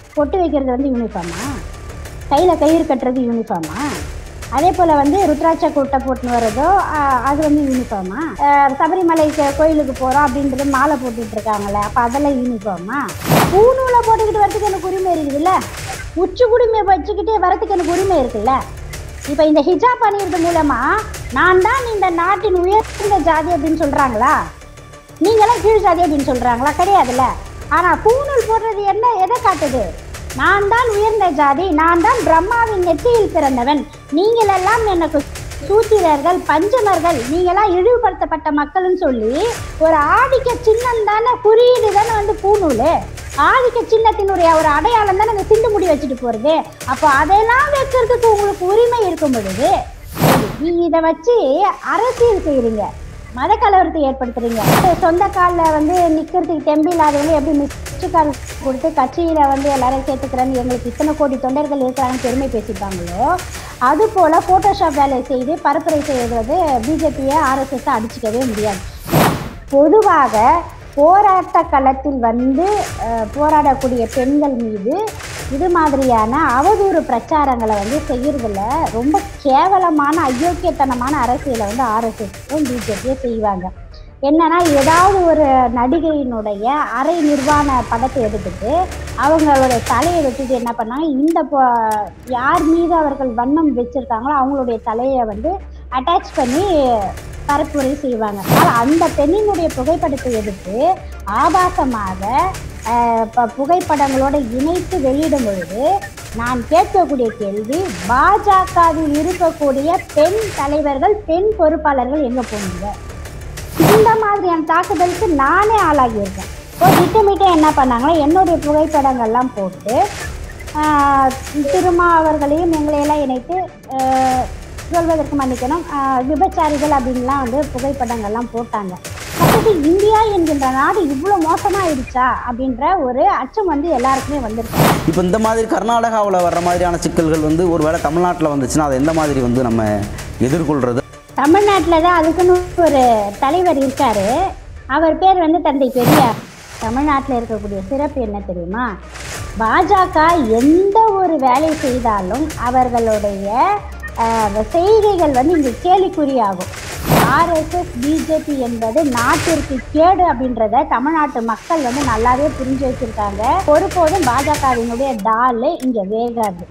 பொட்டு வைக்கிறது வந்து யூனிஃபார்மா கையில் கயிறு கட்டுறது யூனிஃபார்மா அதே போல் வந்து ருத்ராட்ச கூட்டை போட்டுன்னு வர்றதோ ஆஹ் அது வந்து யூனிஃபார்மா ஆஹ் சபரிமலை கோ- கோயிலுக்கு போகிறோம் அப்படின்றது மாலை போட்டுட்டு இருக்காங்களே அப்போ அதெல்லாம் யூனிஃபார்மா பூநூலை போட்டுக்கிட்டு வரதுக்கு எனக்கு உரிமை இருக்குதுல்ல உச்சி குடுமையை வச்சுக்கிட்டு வரதுக்கு எனக்கு உரிமை இருக்குல்ல இப்போ இந்த ஹிஜாப் அணியிறது மூலமா நான் தான் இந்த நாட்டின் உயர்ந்த ஜாதி அப்படின்னு சொல்றாங்களா நீங்களாம் கீழ் ஜாதி அப்படின்னு சொல்றாங்களா கிடையாதுல்ல ஆனா பூணூல் போடுறது என்ன எதை காட்டுது நான் தான் உயர்ந்த ஜாதி நான் தான் பிரம்மாவின் நெற்றியில் பிறந்தவன் நீங்களெல்லாம் எனக்கு சூத்திரர்கள் பஞ்சமர்கள் நீங்களாம் இழிவுபடுத்தப்பட்ட மக்கள்னு சொல்லி ஒரு ஆதிக்க சின்னம் தானே குறியீடு தானே வந்து பூணூல் ஆதிக்க சின்னத்தினுடைய ஒரு அடையாளம் தானே அந்த சிந்து முடி வச்சுட்டு போறது அப்போ அதெல்லாம் வைக்கிறதுக்கு உங்களுக்கு உரிமை இருக்கும் பொழுது நீங்க இதை வச்சு அரசியல் செய்றீங்க மத கலவரத்தை ஏற்படுத்துறீங்க சொந்த காலில் வந்து நிற்கிறதுக்கு தெம்பு இல்லாதவங்க எப்படி மிஸ்டு கால் கொடுத்து கட்சியில் வந்து எல்லாரையும் சேர்த்துக்கிறேன்னு எங்களுக்கு இத்தனை கோடி தொண்டர்கள் இருக்கிறாங்கன்னு பெருமை பேசிப்பாங்களோ அது போல் ஃபோட்டோஷாப் வேலையை செய்து பரப்புரை செய்வது பிஜேபியை ஆர்எஸ்எஸ் அடிச்சுக்கவே முடியாது பொதுவாக போராட்ட களத்தில் வந்து அஹ், போராடக்கூடிய பெண்கள் மீது இது மாதிரியான அவதூறு பிரச்சாரங்களை வந்து செய்யறதுல ரொம்ப கேவலமான அயோக்கியத்தனமான அரசியலை வந்து ஆர்எஸ்எஸும் பிஜேபியும் செய்வாங்க என்னன்னா ஏதாவது ஒரு நடிகையினுடைய அரை நிர்வாண படத்தை எடுத்துட்டு அவங்களுடைய தலையை வெட்டிட்டு என்ன பண்ணாங்க இந்த பொ- யார் மீது அவர்கள் வண்ணம் வச்சிருக்காங்களோ அவங்களுடைய தலையை வந்து அட்டாச் பண்ணி பரப்புரை செய்வாங்க ஆனால் அந்த பெண்ணினுடைய புகைப்படத்தை எடுத்து ஆபாசமாக ஆஹ், ப- புகைப்படங்களோட இணைத்து வெளியிடும் பொழுது நான் கேட்கக்கூடிய கேள்வி பாஜகவில் இருக்கக்கூடிய பெண் தலைவர்கள் பெண் பொறுப்பாளர்கள் எங்க போனீங்க இந்த மாதிரியான தாக்குதலுக்கு நானே ஆளாகியிருக்கேன் ஒரு திட்டமிட்டு என்ன பண்ணாங்களோ என்னுடைய புகைப்படங்கள்லாம் போட்டு ஆஹ், திருமா அவர்களையும் எங்களையெல்லாம் இணைத்து ஆஹ், சொல்வதற்கு மன்னிக்கணும் ஆஹ், விபச்சாரிகள் அப்படின்லாம் வந்து புகைப்படங்கள்லாம் போட்டாங்க அப்படி இந்தியா என்கின்ற நாடு இவ்வளோ மோசமாயிடுச்சா அப்படின்ற ஒரு அச்சம் வந்து எல்லாருக்குமே வந்திருக்கு இப்போ இந்த மாதிரி கர்நாடகாவில் வர்ற மாதிரியான சிக்கல்கள் வந்து ஒருவேளை தமிழ்நாட்டில் வந்துச்சுன்னா அதை எந்த மாதிரி வந்து நம்ம எதிர்கொள்கிறது தமிழ்நாட்டில் தான் அதுக்குன்னு ஒரு தலைவர் இருக்காரு அவர் பேர் வந்து தந்தை பெரியார் தமிழ்நாட்டில் இருக்கக்கூடிய சிறப்பு என்ன தெரியுமா பாஜக எந்த ஒரு வேலை செய்தாலும் அவர்களுடைய அஹ், செய்கைகள் வந்து இங்கே கேலிக்குறியாகும் ஆர்எஸ்எஸ் பிஜேபி என்பது நாட்டிற்கு கேடு அப்படின்றத தமிழ்நாட்டு மக்கள் வந்து நல்லாவே புரிஞ்சு வச்சிருக்காங்க ஒருபோதும் பாஜகவினுடைய டால் இங்கே வேகாது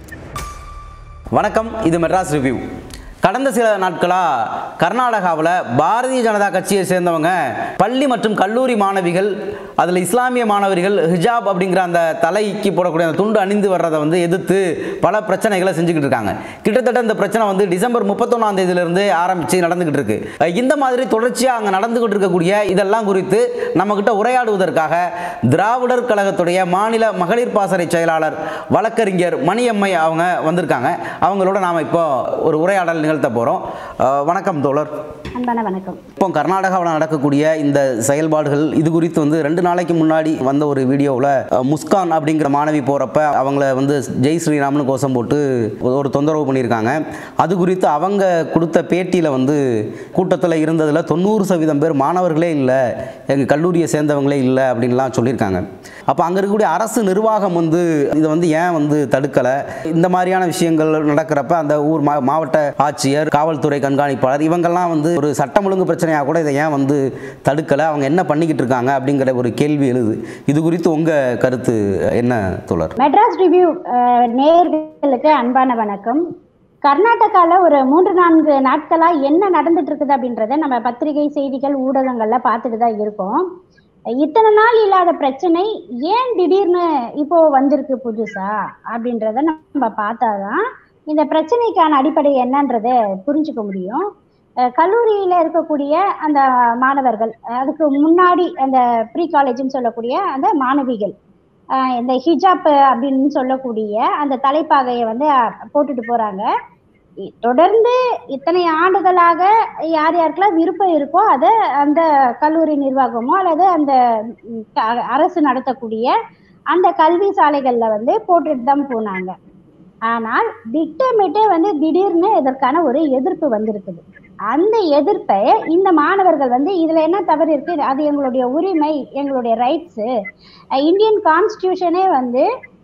வணக்கம் இது மெட்ராஸ் ரிவ்யூ கடந்த சில நாட்களாக கர்நாடகாவில் பாரதிய ஜனதா கட்சியை சேர்ந்தவங்க பள்ளி மற்றும் கல்லூரி மாணவிகள் அதில் இஸ்லாமிய மாணவர்கள் ஹிஜாப் அப்படிங்கிற அந்த தலைக்கு போடக்கூடிய அந்த துண்டு அணிந்து வர்றதை வந்து எதிர்த்து பல பிரச்சனைகளை செஞ்சுக்கிட்டு இருக்காங்க கிட்டத்தட்ட இந்த பிரச்சனை வந்து டிசம்பர் முப்பத்தொன்னாம் தேதியிலிருந்து ஆரம்பித்து நடந்துக்கிட்டு இருக்கு அஹ் இந்த மாதிரி தொடர்ச்சியாக அங்கே நடந்துகிட்டு இருக்கக்கூடிய இதெல்லாம் குறித்து நம்மக்கிட்ட உரையாடுவதற்காக திராவிடர் கழகத்துடைய மாநில மகளிர் பாசறை செயலாளர் வழக்கறிஞர் மணியம்மை அவங்க வந்திருக்காங்க அவங்களோட நாம் இப்போ ஒரு உரையாடல் நிகழ்த்த போகிறோம் வணக்கம் தோழர் அன்பான வணக்கம் இப்போ கர்நாடகாவில் நடக்கக்கூடிய இந்த செயல்பாடுகள் இது குறித்து வந்து ரெண்டு நாளைக்கு முன்னாடி வந்த ஒரு வீடியோவில் முஸ்கான் அப்படிங்கிற மாணவி போகிறப்ப அவங்கள வந்து ஜெய் ஸ்ரீராம்னு கோஷம் போட்டு ஒரு தொந்தரவு பண்ணியிருக்காங்க அது குறித்து அவங்க கொடுத்த பேட்டியில் வந்து கூட்டத்தில் இருந்ததில் தொண்ணூறு சதவீதம் பேர் மாணவர்களே இல்லை எங்கள் கல்லூரியை சேர்ந்தவங்களே இல்லை அப்படின்லாம் சொல்லியிருக்காங்க அப்போ அங்கே இருக்கக்கூடிய அரசு நிர்வாகம் வந்து இதை வந்து ஏன் வந்து தடுக்கலை இந்த மாதிரியான விஷயங்கள் நடக்கிறப்ப அந்த ஊர் மா மாவட்ட ஆட்சியர் காவல்துறை கண்காணிப்பாளர் இவங்கெல்லாம் வந்து ஒரு சட்டம் ஒழுங்கு பிரச்சனையாக கூட இதை ஏன் வந்து தடுக்கலை அவங்க என்ன பண்ணிக்கிட்டு இருக்காங்க அப்படிங்கிற ஒரு கேள்வி எழுது இது குறித்து உங்கள் கருத்து என்ன தோழர் மெட்ராஸ் ரிவ்யூ அஹ், நேயர்களுக்கு அன்பான வணக்கம் கர்நாடகாவில் ஒரு மூன்று நான்கு நாட்களாக என்ன நடந்துட்டு இருக்குது அப்படின்றத நம்ம பத்திரிகை செய்திகள் ஊடகங்கள்ல பார்த்துட்டு தான் இருக்கோம் இத்தனை நாள் இல்லாத பிரச்சனை ஏன் திடீர்னு இப்போ வந்திருக்கு புதுசா அப்படின்றத நம்ம பார்த்தாதான் இந்த பிரச்சனைக்கான அடிப்படை என்னன்றதை புரிஞ்சுக்க முடியும் அஹ் கல்லூரியில இருக்கக்கூடிய அந்த மாணவர்கள் அதுக்கு முன்னாடி அந்த ப்ரீ காலேஜ்னு சொல்லக்கூடிய அந்த மாணவிகள் ஆஹ் இந்த ஹிஜாப் அப்படின்னு சொல்லக்கூடிய அந்த தலைப்பாகையை வந்து அஹ், போட்டுட்டு போறாங்க இ- தொடர்ந்து இத்தனை ஆண்டுகளாக யார் யாருக்கெல்லாம் விருப்பம் இருக்கோ அதை அந்த கல்லூரி நிர்வாகமோ அல்லது அந்த ம், க- அரசு நடத்தக்கூடிய அந்த கல்வி சாலைகள்ல வந்து போட்டுட்டு தான் போனாங்க ஆனால் திட்டமிட்டே வந்து திடீர்னு இதற்கான ஒரு எதிர்ப்பு வந்திருக்குது அந்த எதிர்ப்பை இந்த மாணவர்கள் வந்து இதுல என்ன தவறு இருக்கு அது எங்களுடைய உரிமை எங்களுடைய ரைட்ஸ் இந்தியன் கான்ஸ்டியூஷனே வந்து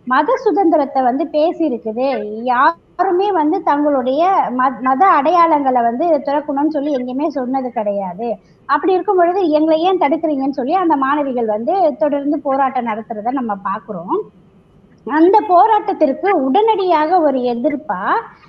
மத சுதந்திரத்தை வந்து பேசியிருக்குது யாருமே வந்து தங்களுடைய ம- மத அடையாளங்களை வந்து திறக்கணும்னு சொல்லி எங்கேயுமே சொன்னது கிடையாது அப்படி இருக்கும் பொழுது எங்களை ஏன் தடுக்கிறீங்கன்னு சொல்லி அந்த மாணவிகள் வந்து தொடர்ந்து போராட்டம் நடத்துறத நம்ம பார்க்குறோம் அந்த போராட்டத்திற்கு உடனடியாக ஒரு எதிர்ப்பா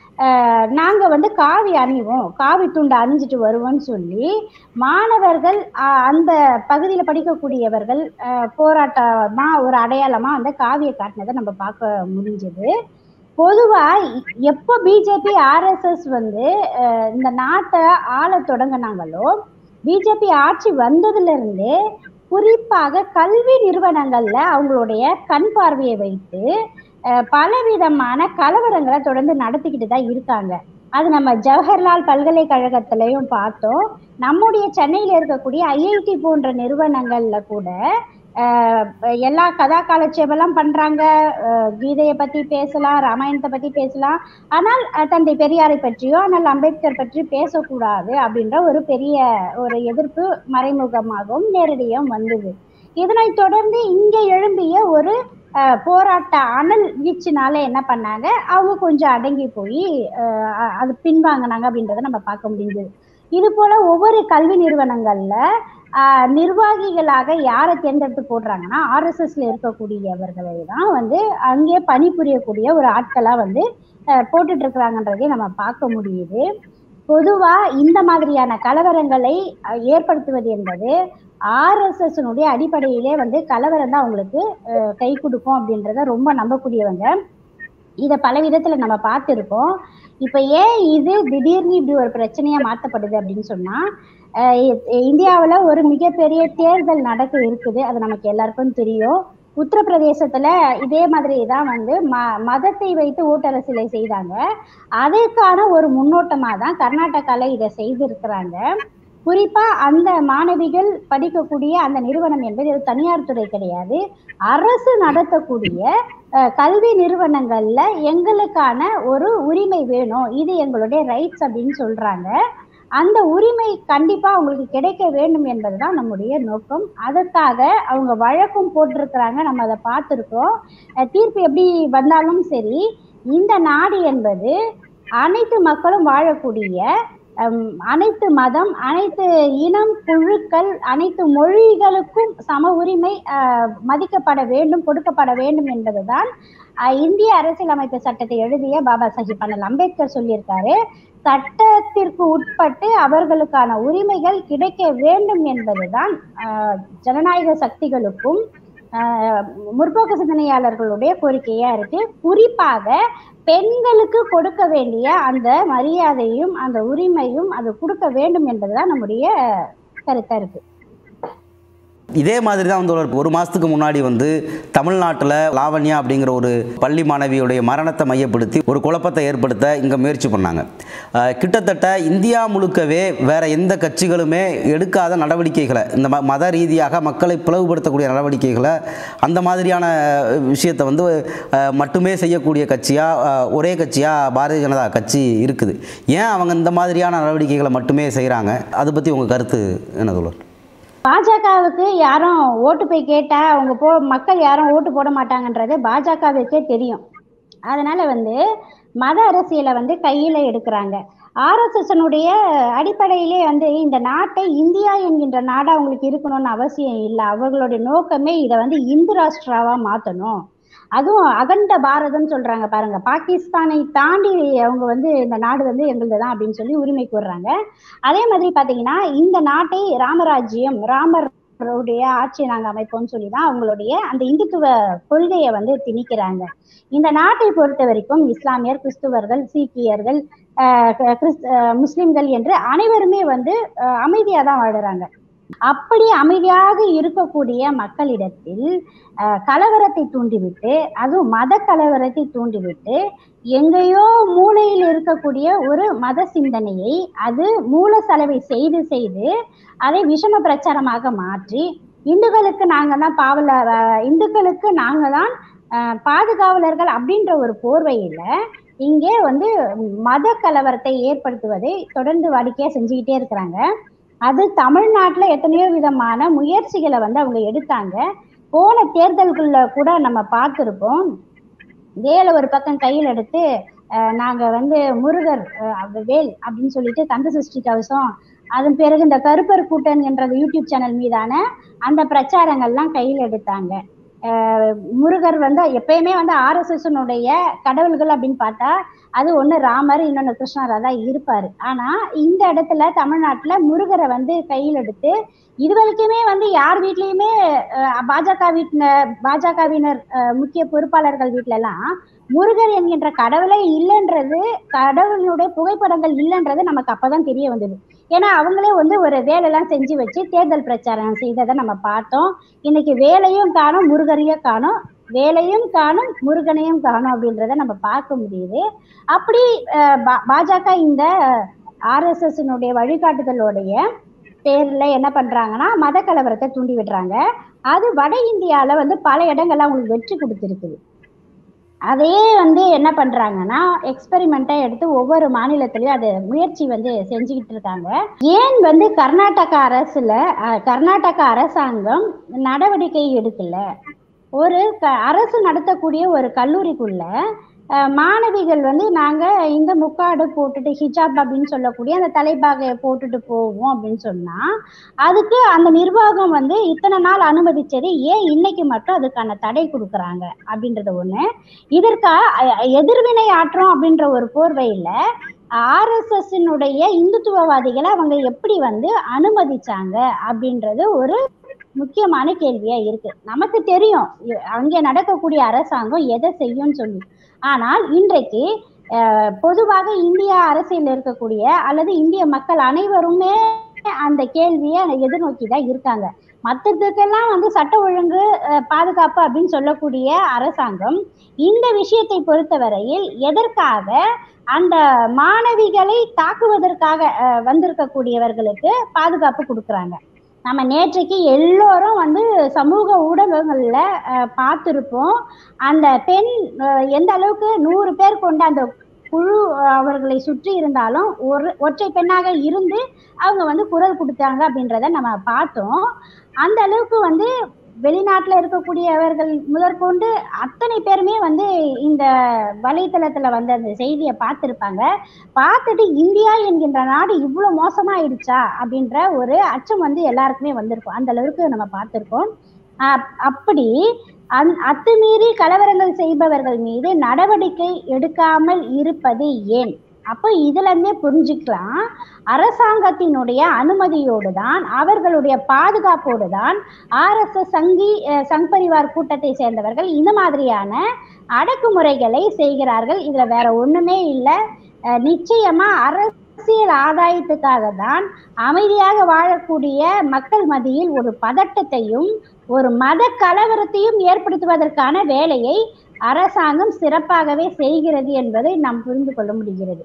ஆஹ், நாங்க வந்து காவி அணிவோம் காவி துண்டு அணிஞ்சிட்டு வருவோம்னு சொல்லி மாணவர்கள் ஆஹ், அந்த பகுதியில படிக்கக்கூடியவர்கள் ஆஹ், போராட்டமா ஒரு அடையாளமா அந்த காவியை காட்டினதை நம்ம பார்க்க முடிஞ்சது பொதுவா எப்போ பிஜேபி ஆர்எஸ்எஸ் வந்து அஹ், இந்த நாட்டை ஆள தொடங்கினாங்களோ பிஜேபி ஆட்சி வந்ததுல இருந்து குறிப்பாக கல்வி நிறுவனங்கள்ல அவங்களுடைய கண் பார்வையை வைத்து அஹ், பலவிதமான கலவரங்களை தொடர்ந்து நடத்திக்கிட்டு தான் இருக்காங்க அது நம்ம ஜவஹர்லால் பல்கலைக்கழகத்திலையும் பார்த்தோம் நம்முடைய சென்னையில இருக்கக்கூடிய ஐஐடி போன்ற நிறுவனங்கள்ல கூட அஹ், எல்லா கதா காலட்சேபெல்லாம் பண்றாங்க அஹ், கீதையை பத்தி பேசலாம் ராமாயணத்தை பத்தி பேசலாம் ஆனால் அஹ், தந்தை பெரியாரை பற்றியோ ஆனால் அம்பேத்கர் பற்றி பேசக்கூடாது அப்படின்ற ஒரு பெரிய ஒரு எதிர்ப்பு மறைமுகமாகவும் நேரடியாகவும் வந்தது இதனைத் தொடர்ந்து இங்க எழும்பிய ஒரு அஹ், போராட்ட அனல் வீச்சுனால என்ன பண்ணாங்க அவங்க கொஞ்சம் அடங்கி போய் அஹ், அது பின்வாங்கினாங்க அப்படின்றத நம்ம பார்க்க முடிஞ்சது இது போல ஒவ்வொரு கல்வி நிறுவனங்கள்ல ஆஹ் நிர்வாகிகளாக யாரை தேர்ந்தெடுத்து போடுறாங்கன்னா ஆர்எஸ்எஸ்ல இருக்கக்கூடியவர்களை தான் வந்து அங்கே பணிபுரியக்கூடிய ஒரு ஆட்களா வந்து ஆஹ் போட்டுட்டு இருக்கிறாங்கன்றதையும் நம்ம பார்க்க முடியுது பொதுவா இந்த மாதிரியான கலவரங்களை ஆஹ் ஏற்படுத்துவது என்பது ஆர்எஸ்எஸ் அடிப்படையிலே வந்து கலவரம் தான் அவங்களுக்கு ஆஹ் கை கொடுக்கும் அப்படின்றத ரொம்ப நம்பக்கூடியவங்க இதை பல விதத்துல நம்ம பார்த்துருக்கோம் இப்ப ஏன் இது திடீர்னு இப்படி ஒரு பிரச்சனையா மாத்தப்படுது அப்படின்னு சொன்னா அஹ் இ- இந்தியாவுல ஒரு மிகப்பெரிய தேர்தல் நடக்க இருக்குது அது நமக்கு எல்லாருக்கும் தெரியும் உத்தரப்பிரதேசத்துல இதே மாதிரி தான் வந்து ம மதத்தை வைத்து ஓட்டரசியலை செய்தாங்க அதற்கான ஒரு முன்னோட்டமா தான் கர்நாடகால இதை செய்திருக்கிறாங்க குறிப்பா அந்த மாணவிகள் படிக்கக்கூடிய அந்த நிறுவனம் என்பது ஒரு தனியார் துறை கிடையாது அரசு நடத்தக்கூடிய அஹ், கல்வி நிறுவனங்கள்ல எங்களுக்கான ஒரு உரிமை வேணும் இது எங்களுடைய ரைட்ஸ் அப்படின்னு சொல்றாங்க அந்த உரிமை கண்டிப்பா அவங்களுக்கு கிடைக்க வேண்டும் என்பதுதான் நம்முடைய நோக்கம் அதற்காக அவங்க வழக்கும் போட்டிருக்கிறாங்க நம்ம அதை பார்த்துருக்கோம் அஹ், தீர்ப்பு எப்படி வந்தாலும் சரி இந்த நாடு என்பது அனைத்து மக்களும் வாழக்கூடிய ஹம், அனைத்து மதம் அனைத்து இனம் குழுக்கள் அனைத்து மொழிகளுக்கும் சம உரிமை அஹ், மதிக்கப்பட வேண்டும் கொடுக்கப்பட வேண்டும் என்பதுதான் அஹ், இந்திய அரசியலமைப்பு சட்டத்தை எழுதிய பாபா சாஹிப் அண்ணல் அம்பேத்கர் சொல்லியிருக்காரு சட்டத்திற்கு உட்பட்டு அவர்களுக்கான உரிமைகள் கிடைக்க வேண்டும் என்பதுதான் அஹ், ஜனநாயக சக்திகளுக்கும் அஹ், முற்போக்கு சிந்தனையாளர்களுடைய கோரிக்கையா இருக்கு குறிப்பாக பெண்களுக்கு கொடுக்க வேண்டிய அந்த மரியாதையும் அந்த உரிமையும் அது கொடுக்க வேண்டும் என்பதுதான் நம்முடைய கருத்தா இருக்கு இதே மாதிரி தான் வந்து ஒரு ஒரு மாதத்துக்கு முன்னாடி வந்து தமிழ்நாட்டில் லாவண்யா அப்படிங்கிற ஒரு பள்ளி மாணவியுடைய மரணத்தை மையப்படுத்தி ஒரு குழப்பத்தை ஏற்படுத்த இங்கே முயற்சி பண்ணாங்க அஹ், கிட்டத்தட்ட இந்தியா முழுக்கவே வேற எந்த கட்சிகளுமே எடுக்காத நடவடிக்கைகளை இந்த ம மத ரீதியாக மக்களை பிளவுபடுத்தக்கூடிய நடவடிக்கைகளை அந்த மாதிரியான விஷயத்தை வந்து அஹ், மட்டுமே செய்யக்கூடிய கட்சியாக ஒரே கட்சியாக பாரதிய ஜனதா கட்சி இருக்குது ஏன் அவங்க இந்த மாதிரியான நடவடிக்கைகளை மட்டுமே செய்கிறாங்க அதை பற்றி உங்கள் கருத்து என்ன சொல்லுவார் பாஜகவுக்கு யாரும் ஓட்டு போய் கேட்டா அவங்க போ மக்கள் யாரும் ஓட்டு போட மாட்டாங்கன்றது பாஜகவுக்கே தெரியும் அதனால வந்து மத அரசியலை வந்து கையில எடுக்கிறாங்க ஆர்எஸ்எஸ்னுடைய அடிப்படையிலே வந்து இந்த நாட்டை இந்தியா என்கின்ற நாடா அவங்களுக்கு இருக்கணும்னு அவசியம் இல்லை அவர்களுடைய நோக்கமே இதை வந்து இந்து ராஷ்டிராவா மாத்தணும் அதுவும் அகண்ட பாரதம் சொல்றாங்க பாருங்க பாகிஸ்தானை தாண்டி அவங்க வந்து இந்த நாடு வந்து எங்களுது தான் அப்படின்னு சொல்லி உரிமை கூறுறாங்க அதே மாதிரி பாத்தீங்கன்னா இந்த நாட்டை ராமராஜ்யம் ராமருடைய ஆட்சியை நாங்க அமைப்போம்னு சொல்லி தான் அவங்களுடைய அந்த இந்துத்துவ கொள்கையை வந்து திணிக்கிறாங்க இந்த நாட்டை பொறுத்த வரைக்கும் இஸ்லாமியர் கிறிஸ்துவர்கள் சீக்கியர்கள் ஆஹ் கிறிஸ் ஆஹ் முஸ்லிம்கள் என்று அனைவருமே வந்து ஆஹ் அமைதியா தான் வாழுறாங்க அப்படி அமைதியாக இருக்கக்கூடிய மக்களிடத்தில் ஆஹ் கலவரத்தை தூண்டிவிட்டு அதுவும் மத கலவரத்தை தூண்டிவிட்டு எங்கேயோ மூலையில் இருக்கக்கூடிய ஒரு மத சிந்தனையை அது மூல செலவை செய்து செய்து அதை விஷம பிரச்சாரமாக மாற்றி இந்துக்களுக்கு நாங்க தான் பாவல அஹ் இந்துக்களுக்கு நாங்க தான் அஹ் பாதுகாவலர்கள் அப்படின்ற ஒரு போர்வையில இங்கே வந்து மத கலவரத்தை ஏற்படுத்துவதை தொடர்ந்து வாடிக்கையா செஞ்சுக்கிட்டே இருக்கிறாங்க அது தமிழ்நாட்டுல எத்தனையோ விதமான முயற்சிகளை வந்து அவங்க எடுத்தாங்க போன தேர்தல்கள்ல கூட நம்ம பார்த்திருப்போம் வேலை ஒரு பக்கம் கையில் எடுத்து அஹ், நாங்க வந்து முருகர் அஹ், வேல் அப்படின்னு சொல்லிட்டு கந்த சஷ்டி கவசம் அதன் பிறகு இந்த கருப்பர் கூட்டன் என்ற யூடியூப் சேனல் மீதான அந்த பிரச்சாரங்கள்லாம் கையில் எடுத்தாங்க அஹ், முருகர் வந்து எப்பயுமே வந்து ஆர்எஸ்எஸ்னுடைய கடவுள்கள் அப்படின்னு பார்த்தா அது ஒண்ணு ராமர் இன்னொன்னு கிருஷ்ணரா தான் இருப்பாரு ஆனா இந்த இடத்துல தமிழ்நாட்டுல முருகரை வந்து கையில் எடுத்து இது வரைக்குமே வந்து யார் வீட்லயுமே அஹ், பாஜக வீட்ல பாஜகவினர் அஹ், முக்கிய பொறுப்பாளர்கள் வீட்ல எல்லாம் முருகர் என்கின்ற கடவுளே இல்லைன்றது கடவுளுடைய புகைப்படங்கள் இல்லைன்றது நமக்கு அப்பதான் தெரிய வந்தது ஏன்னா அவங்களே வந்து ஒரு வேலையெல்லாம் செஞ்சு வச்சு தேர்தல் பிரச்சாரம் செய்ததை நம்ம பார்த்தோம் இன்னைக்கு வேலையும் காணும் முருகரையும் காணும் வேலையும் காணும் முருகனையும் காணும் அப்படின்றத நம்ம பார்க்க முடியுது அப்படி அஹ், பா- பாஜக இந்த ஆர்எஸ்எஸ் வழிகாட்டுதலோடைய பேர்ல என்ன பண்றாங்கன்னா மத கலவரத்தை தூண்டி விடுறாங்க அது வட இந்தியால வந்து பல இடங்கள்ல அவங்களுக்கு வெற்றி கொடுத்துருக்குது அதையே வந்து என்ன பண்றாங்கன்னா எக்ஸ்பெரிமெண்ட்டா எடுத்து ஒவ்வொரு மாநிலத்திலயும் அது முயற்சி வந்து செஞ்சுக்கிட்டு இருக்காங்க ஏன் வந்து கர்நாடகா அரசுல அஹ், கர்நாடக அரசாங்கம் நடவடிக்கை எடுக்கல ஒரு க அரசு நடத்தக்கூடிய ஒரு கல்லூரிக்குள்ள அஹ், மாணவிகள் வந்து நாங்க இந்த முக்காடு போட்டுட்டு ஹிஜாப் அப்படின்னு சொல்லக்கூடிய அந்த தலைப்பாகையை போட்டுட்டு போவோம் அப்படின்னு சொன்னா அதுக்கு அந்த நிர்வாகம் வந்து இத்தனை நாள் அனுமதிச்சது ஏன் இன்னைக்கு மட்டும் அதுக்கான தடை கொடுக்குறாங்க அப்படின்றது ஒண்ணு இதற்கு அ- எதிர்வினை ஆற்றோம் அப்படின்ற ஒரு போர்வையில ஆர்எஸ்எஸ்னுடைய இந்துத்துவவாதிகளை அவங்க எப்படி வந்து அனுமதிச்சாங்க அப்படின்றது ஒரு முக்கியமான கேள்வியா இருக்கு நமக்கு தெரியும் இ- அங்கே நடக்கக்கூடிய அரசாங்கம் எதை செய்யும்னு சொல்லி ஆனால் இன்றைக்கு அஹ், பொதுவாக இந்திய அரசியல் இருக்கக்கூடிய அல்லது இந்திய மக்கள் அனைவருமே அந்த கேள்வியை எதிர்நோக்கி தான் இருக்காங்க மற்றதுக்கெல்லாம் வந்து சட்ட ஒழுங்கு அஹ், பாதுகாப்பு அப்படின்னு சொல்லக்கூடிய அரசாங்கம் இந்த விஷயத்தை பொறுத்தவரையில் எதற்காக அந்த மாணவிகளை தாக்குவதற்காக அஹ், வந்திருக்கக்கூடியவர்களுக்கு பாதுகாப்பு கொடுக்குறாங்க நம்ம நேற்றைக்கு எல்லோரும் வந்து சமூக ஊடகங்கள்ல அஹ், பார்த்திருப்போம் அந்த பெண் அஹ், எந்த அளவுக்கு நூறு பேர் கொண்ட அந்த குழு அஹ், அவர்களை சுற்றி இருந்தாலும் ஒரு ஒற்றை பெண்ணாக இருந்து அவங்க வந்து குரல் கொடுத்தாங்க அப்படின்றத நம்ம பார்த்தோம் அந்த அளவுக்கு வந்து வெளிநாட்டுல இருக்கக்கூடியவர்கள் முதற்கொண்டு அத்தனை பேருமே வந்து இந்த வலைத்தளத்துல வந்து அந்த செய்தியை பார்த்திருப்பாங்க பார்த்துட்டு இந்தியா என்கின்ற நாடு இவ்வளவு மோசமாயிடுச்சா அப்படின்ற ஒரு அச்சம் வந்து எல்லாருக்குமே வந்திருக்கும் அந்த அளவுக்கு நம்ம பார்த்திருக்கோம் அப்- அப்படி அந் அத்துமீறி கலவரங்கள் செய்பவர்கள் மீது நடவடிக்கை எடுக்காமல் இருப்பது ஏன் அப்போ இதுல இருந்தே புரிஞ்சுக்கலாம் அரசாங்கத்தினுடைய அனுமதியோடு தான் அவர்களுடைய பாதுகாப்போடு தான் ஆர்எஸ்எஸ் சங்கி அஹ், சங் பரிவார் கூட்டத்தை சேர்ந்தவர்கள் இந்த மாதிரியான அடக்குமுறைகளை செய்கிறார்கள் இதுல வேற ஒண்ணுமே இல்லை நிச்சயமா அரசியல் ஆதாயத்துக்காக தான் அமைதியாக வாழக்கூடிய மக்கள் மத்தியில் ஒரு பதட்டத்தையும் ஒரு மத கலவரத்தையும் ஏற்படுத்துவதற்கான வேலையை அரசாங்கம் சிறப்பாகவே செய்கிறது என்பதை நாம் புரிந்து கொள்ள முடிகிறது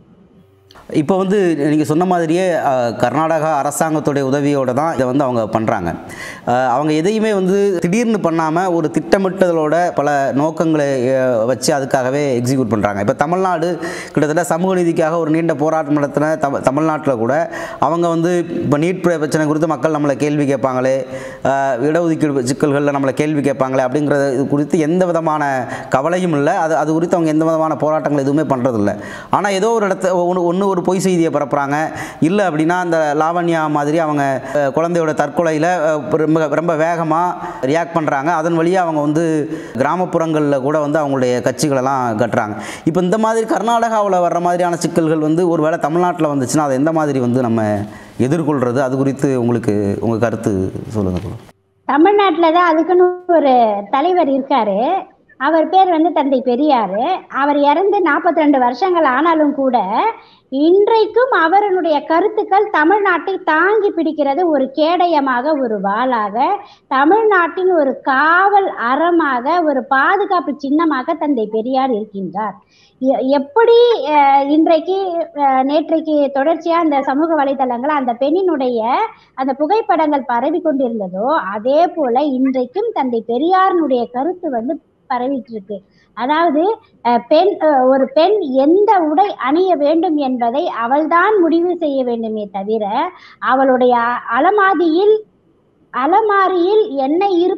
இப்போ வந்து நீங்கள் சொன்ன மாதிரியே அஹ், கர்நாடகா அரசாங்கத்துடைய உதவியோடு தான் இதை வந்து அவங்க பண்ணுறாங்க அவங்க எதையுமே வந்து திடீர்னு பண்ணாமல் ஒரு திட்டமிட்டதோட பல நோக்கங்களை அஹ், வச்சு அதுக்காகவே எக்ஸிக்யூட் பண்ணுறாங்க இப்போ தமிழ்நாடு கிட்டத்தட்ட சமூக நீதிக்காக ஒரு நீண்ட போராட்டம் நடத்தின தம தமிழ்நாட்டில் கூட அவங்க வந்து இப்போ நீட் பிரச்சனை குறித்து மக்கள் நம்மளை கேள்வி கேட்பாங்களே அஹ், இடஒதுக்கீடு சிக்கல்களில் நம்மளை கேள்வி கேட்பாங்களே அப்படிங்கிறது இது குறித்து எந்த விதமான கவலையும் இல்லை அது அது குறித்து அவங்க எந்த விதமான போராட்டங்கள் எதுவுமே பண்ணுறதில்ல ஆனால் ஏதோ ஒரு இடத்த ஒன்று ஒன்று ஒரு பொய் செய்தியை பரப்புகிறாங்க இல்லை அப்படின்னா அந்த லாவண்யா மாதிரி அவங்க அஹ், குழந்தையோட தற்கொலையில் ரொம்ப ரொம்ப வேகமாக ரியாக்ட் பண்ணுறாங்க அதன் வழியாக அவங்க வந்து கிராமப்புறங்களில் கூட வந்து அவங்களுடைய கட்சிகளெல்லாம் கட்டுறாங்க இப்போ இந்த மாதிரி கர்நாடகாவில் வர்ற மாதிரியான சிக்கல்கள் வந்து ஒரு வேளை தமிழ்நாட்டில் வந்துச்சுன்னா அதை எந்த மாதிரி வந்து நம்ம எதிர்கொள்கிறது அது குறித்து உங்களுக்கு உங்கள் கருத்து சொல்லுங்கள் தமிழ்நாட்டுல தான் அதுக்குன்னு ஒரு தலைவர் இருக்காரு அவர் பேர் வந்து தந்தை பெரியாரு அவர் இறந்து 42 ரெண்டு வருஷங்கள் ஆனாலும் கூட இன்றைக்கும் அவருடைய கருத்துக்கள் தமிழ்நாட்டை தாங்கி பிடிக்கிறது ஒரு கேடயமாக ஒரு வாளாக தமிழ்நாட்டின் ஒரு காவல் அறமாக ஒரு பாதுகாப்பு சின்னமாக தந்தை பெரியார் இருக்கின்றார் எ- எப்படி அஹ், இன்றைக்கு அஹ், நேற்றைக்கு தொடர்ச்சியா அந்த சமூக வலைதளங்கள் அந்த பெண்ணினுடைய அந்த புகைப்படங்கள் பரவி கொண்டிருந்ததோ அதே போல இன்றைக்கும் தந்தை பெரியாரினுடைய கருத்து வந்து பரவிட்டு இருக்கு அதாவது அஹ், பெண் அஹ், ஒரு பெண் எந்த உடை அணிய வேண்டும் என்பதை அவள்தான் முடிவு செய்ய வேண்டுமே தவிர அவளுடைய அ- அலமாதியில் அலமாரியில் என்ன இருப்பது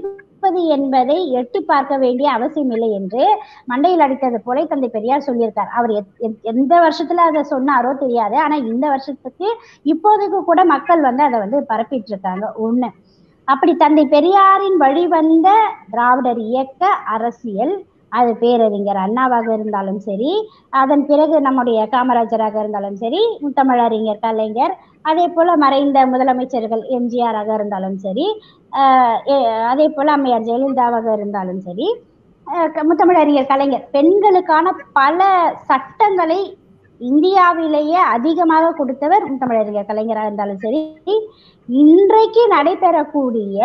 இருப்பது என்பதை எட்டி பார்க்க வேண்டிய அவசியம் இல்லை என்று மண்டையில் அடித்தது போல தந்தை பெரியார் சொல்லியிருக்கார் அவர் எத்- எத்- எந்த வருஷத்துல அதை சொன்னாரோ தெரியாது ஆனா இந்த வருஷத்துக்கு இப்போதைக்கு கூட மக்கள் வந்து அதை வந்து பரப்பிட்டு இருக்காங்க ஒண்ணு அப்படி தந்தை பெரியாரின் வழிவந்த திராவிடர் இயக்க அரசியல் அது பேரறிஞர் அண்ணாவாக இருந்தாலும் சரி அதன் பிறகு நம்முடைய காமராஜராக இருந்தாலும் சரி முத்தமிழறிஞர் கலைஞர் அதே போல மறைந்த முதலமைச்சர்கள் எம்ஜிஆராக இருந்தாலும் சரி ஆஹ் எ- அதே போல அம்மையார் ஜெயலலிதாவாக இருந்தாலும் சரி ஆஹ் க- முத்தமிழறிஞர் கலைஞர் பெண்களுக்கான பல சட்டங்களை இந்தியாவிலேயே அதிகமாக கொடுத்தவர் முத்தமிழறிஞர் கலைஞராக இருந்தாலும் சரி இன்றைக்கு நடைபெறக்கூடிய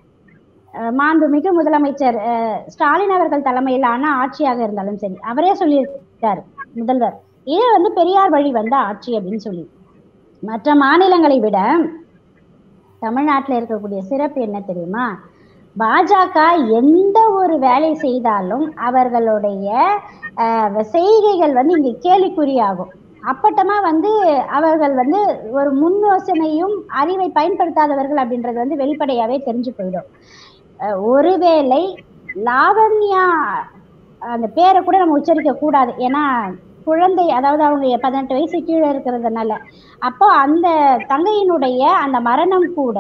அஹ், மாண்புமிகு முதலமைச்சர் அஹ், ஸ்டாலின் அவர்கள் தலைமையிலான ஆட்சியாக இருந்தாலும் சரி அவரே சொல்லியிருக்காரு முதல்வர் இது வந்து பெரியார் வழி வந்த ஆட்சி அப்படின்னு சொல்லி மற்ற மாநிலங்களை விட தமிழ்நாட்டில் இருக்கக்கூடிய சிறப்பு என்ன தெரியுமா பாஜக எந்த ஒரு வேலை செய்தாலும் அவர்களுடைய அஹ், செய்கைகள் வந்து இங்க கேலிக்குறியாகும் அப்பட்டமா வந்து அவர்கள் வந்து ஒரு முன் யோசனையும் அறிவை பயன்படுத்தாதவர்கள் அப்படின்றது வந்து வெளிப்படையாவே தெரிஞ்சு போயிடும் அஹ், ஒருவேளை லாவண்யா அந்த பேரை கூட நம்ம உச்சரிக்க கூடாது ஏன்னா குழந்தை அதாவது அவங்க பதினெட்டு வயசு கீழே இருக்கிறதுனால அப்போ அந்த தங்கையினுடைய அந்த மரணம் கூட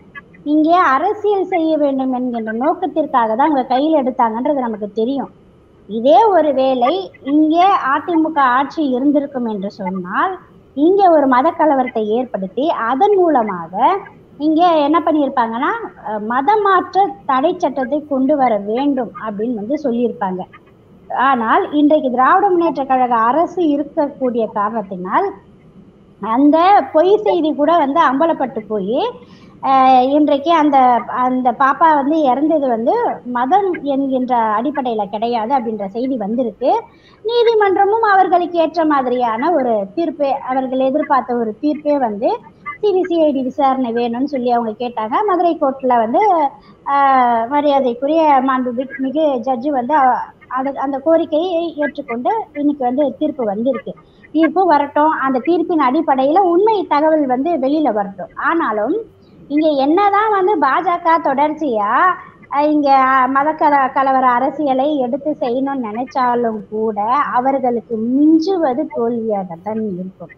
இங்கே அரசியல் செய்ய வேண்டும் என்கின்ற நோக்கத்திற்காக தான் அவங்க கையில் எடுத்தாங்கன்றது நமக்கு தெரியும் இதே ஒரு வேளை இங்கே அதிமுக ஆட்சி இருந்திருக்கும் என்று சொன்னால் இங்கே ஒரு மத கலவரத்தை ஏற்படுத்தி அதன் மூலமாக இங்கே என்ன பண்ணியிருப்பாங்கன்னா அஹ், மதமாற்ற தடை சட்டத்தை கொண்டு வர வேண்டும் அப்படின்னு வந்து சொல்லியிருப்பாங்க ஆனால் இன்றைக்கு திராவிட முன்னேற்ற கழக அரசு இருக்கக்கூடிய காரணத்தினால் அந்த பொய் செய்தி கூட வந்து அம்பலப்பட்டு போய் ஆஹ் இன்றைக்கு அந்த அந்த பாப்பா வந்து இறந்தது வந்து மதம் என்கின்ற அடிப்படையில கிடையாது அப்படின்ற செய்தி வந்திருக்கு நீதிமன்றமும் அவர்களுக்கு ஏற்ற மாதிரியான ஒரு தீர்ப்பே அவர்கள் எதிர்பார்த்த ஒரு தீர்ப்பே வந்து சிபிசிஐடி விசாரணை வேணும்னு சொல்லி அவங்க கேட்டாங்க மதுரை கோர்ட்ல வந்து ஆஹ் மரியாதைக்குரிய மாண்பு மிகு ஜட்ஜு வந்து அ- அது அந்த கோரிக்கையை ஏற்றுக்கொண்டு இன்னைக்கு வந்து தீர்ப்பு வந்திருக்கு தீர்ப்பு வரட்டும் அந்த தீர்ப்பின் அடிப்படையில உண்மை தகவல் வந்து வெளியில வரட்டும் ஆனாலும் இங்க என்னதான் வந்து பாஜக தொடர்ச்சியா அஹ் இங்க அஹ், மத கல கலவர அரசியலை எடுத்து செய்யணும்னு நினைச்சாலும் கூட அவர்களுக்கு மிஞ்சுவது தோல்வியாக தான் இருக்கும்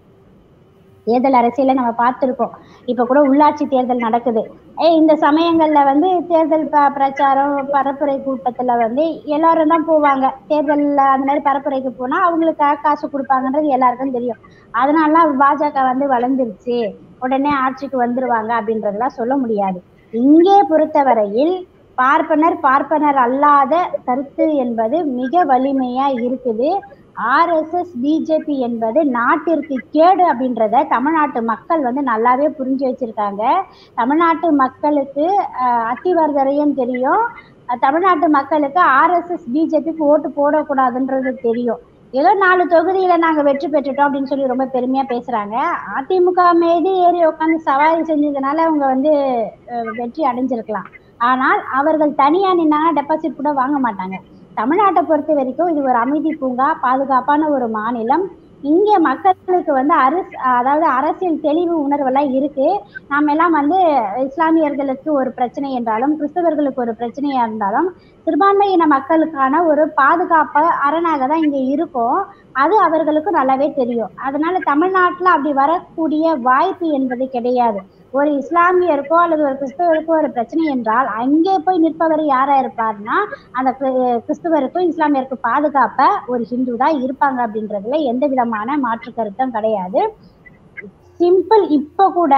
தேர்தல் அரசியலை நம்ம பார்த்திருக்கோம் இப்ப கூட உள்ளாட்சி தேர்தல் நடக்குது ஏய் இந்த சமயங்கள்ல வந்து தேர்தல் ப- பிரச்சாரம் பரப்புரை கூட்டத்துல வந்து எல்லாரும் தான் போவாங்க தேர்தல்ல அந்த மாதிரி பரப்புரைக்கு போனா அவங்களுக்கு காசு கொடுப்பாங்கன்றது எல்லாருக்கும் தெரியும் அதனால பாஜக வந்து வளர்ந்துருச்சு உடனே ஆட்சிக்கு வந்துருவாங்க அப்படின்றதெல்லாம் சொல்ல முடியாது இங்கே பொறுத்தவரையில் பார்ப்பனர் பார்ப்பனர் அல்லாத கருத்து என்பது மிக வலிமையா இருக்குது ஆர்எஸ்எஸ் பிஜேபி என்பது நாட்டிற்கு கேடு அப்படின்றத தமிழ்நாட்டு மக்கள் வந்து நல்லாவே புரிஞ்சு வச்சிருக்காங்க தமிழ்நாட்டு மக்களுக்கு அஹ், அத்திவர்தரையும் தெரியும் அஹ், தமிழ்நாட்டு மக்களுக்கு ஆர்எஸ்எஸ் பிஜேபிக்கு ஓட்டு போடக்கூடாதுன்றது தெரியும் ஏதோ நாலு தொகுதியில நாங்க வெற்றி பெற்றுட்டோம் அப்படின்னு சொல்லி ரொம்ப பெருமையா பேசுறாங்க அதிமுக மீது ஏறி உட்காந்து சவாரி செஞ்சதுனால அவங்க வந்து அஹ், வெற்றி அடைஞ்சிருக்கலாம் ஆனால் அவர்கள் தனியா நின்னாங்கன்னா டெபாசிட் கூட வாங்க மாட்டாங்க தமிழ்நாட்டை பொறுத்த வரைக்கும் இது ஒரு அமைதி பூங்கா பாதுகாப்பான ஒரு மாநிலம் இங்க மக்களுக்கு வந்து அரசு அதாவது அரசியல் தெளிவு உணர்வெல்லாம் இருக்கு நாம எல்லாம் வந்து இஸ்லாமியர்களுக்கு ஒரு பிரச்சனை என்றாலும் கிறிஸ்தவர்களுக்கு ஒரு பிரச்சனையா இருந்தாலும் சிறுபான்மையின மக்களுக்கான ஒரு பாதுகாப்பு அரணாக தான் இங்க இருக்கும் அது அவர்களுக்கு நல்லாவே தெரியும் அதனால தமிழ்நாட்டுல அப்படி வரக்கூடிய வாய்ப்பு என்பது கிடையாது ஒரு இஸ்லாமியருக்கோ அல்லது ஒரு கிறிஸ்தவருக்கோ ஒரு பிரச்சனை என்றால் அங்கே போய் நிற்பவர் யாரா இருப்பார்னா அந்த கிறிஸ்து- கிறிஸ்துவருக்கும் இஸ்லாமியருக்கும் பாதுகாப்ப ஒரு ஹிந்து தான் இருப்பாங்க அப்படின்றதுல எந்த விதமான மாற்று கருத்தும் கிடையாது சிம்பிள் இப்ப கூட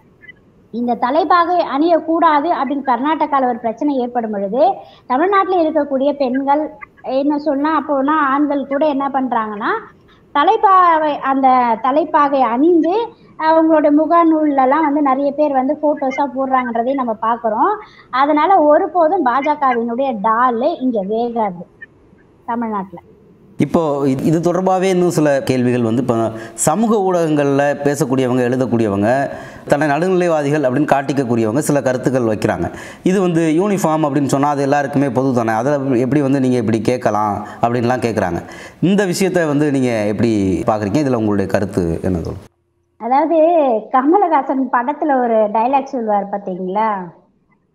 இந்த தலைப்பாகை அணியக்கூடாது அப்படின்னு கர்நாடகாவில் ஒரு பிரச்சனை ஏற்படும் பொழுது தமிழ்நாட்டில் இருக்கக்கூடிய பெண்கள் என்ன சொன்னா அப்போனா ஆண்கள் கூட என்ன பண்றாங்கன்னா தலைப்பாவை அந்த தலைப்பாகை அணிந்து அவங்களோட முகநூல்லலாம் வந்து நிறைய பேர் வந்து போட்டோஸா போடுறாங்கன்றதையும் நம்ம பார்க்குறோம் அதனால ஒருபோதும் பாஜகவினுடைய டால் இங்க வேகாது தமிழ்நாட்டுல இப்போ இது- இது தொடர்பாகவே இன்னும் சில கேள்விகள் வந்து இப்போ சமூக ஊடகங்களில் பேசக்கூடியவங்க எழுதக்கூடியவங்க தன்னை நடுநிலைவாதிகள் அப்படின்னு காட்டிக்கக்கூடியவங்க சில கருத்துக்கள் வைக்கிறாங்க இது வந்து யூனிஃபார்ம் அப்படின்னு சொன்னால் அது எல்லாருக்குமே பொது தானே அதை எப்படி வந்து நீங்கள் இப்படி கேட்கலாம் அப்படின்லாம் கேட்குறாங்க இந்த விஷயத்தை வந்து நீங்கள் எப்படி பார்க்குறீங்க இதில் உங்களுடைய கருத்து என்ன சொல்லும் அதாவது கமலஹாசன் படத்துல ஒரு டைலாக் சொல்வார் பாத்தீங்களா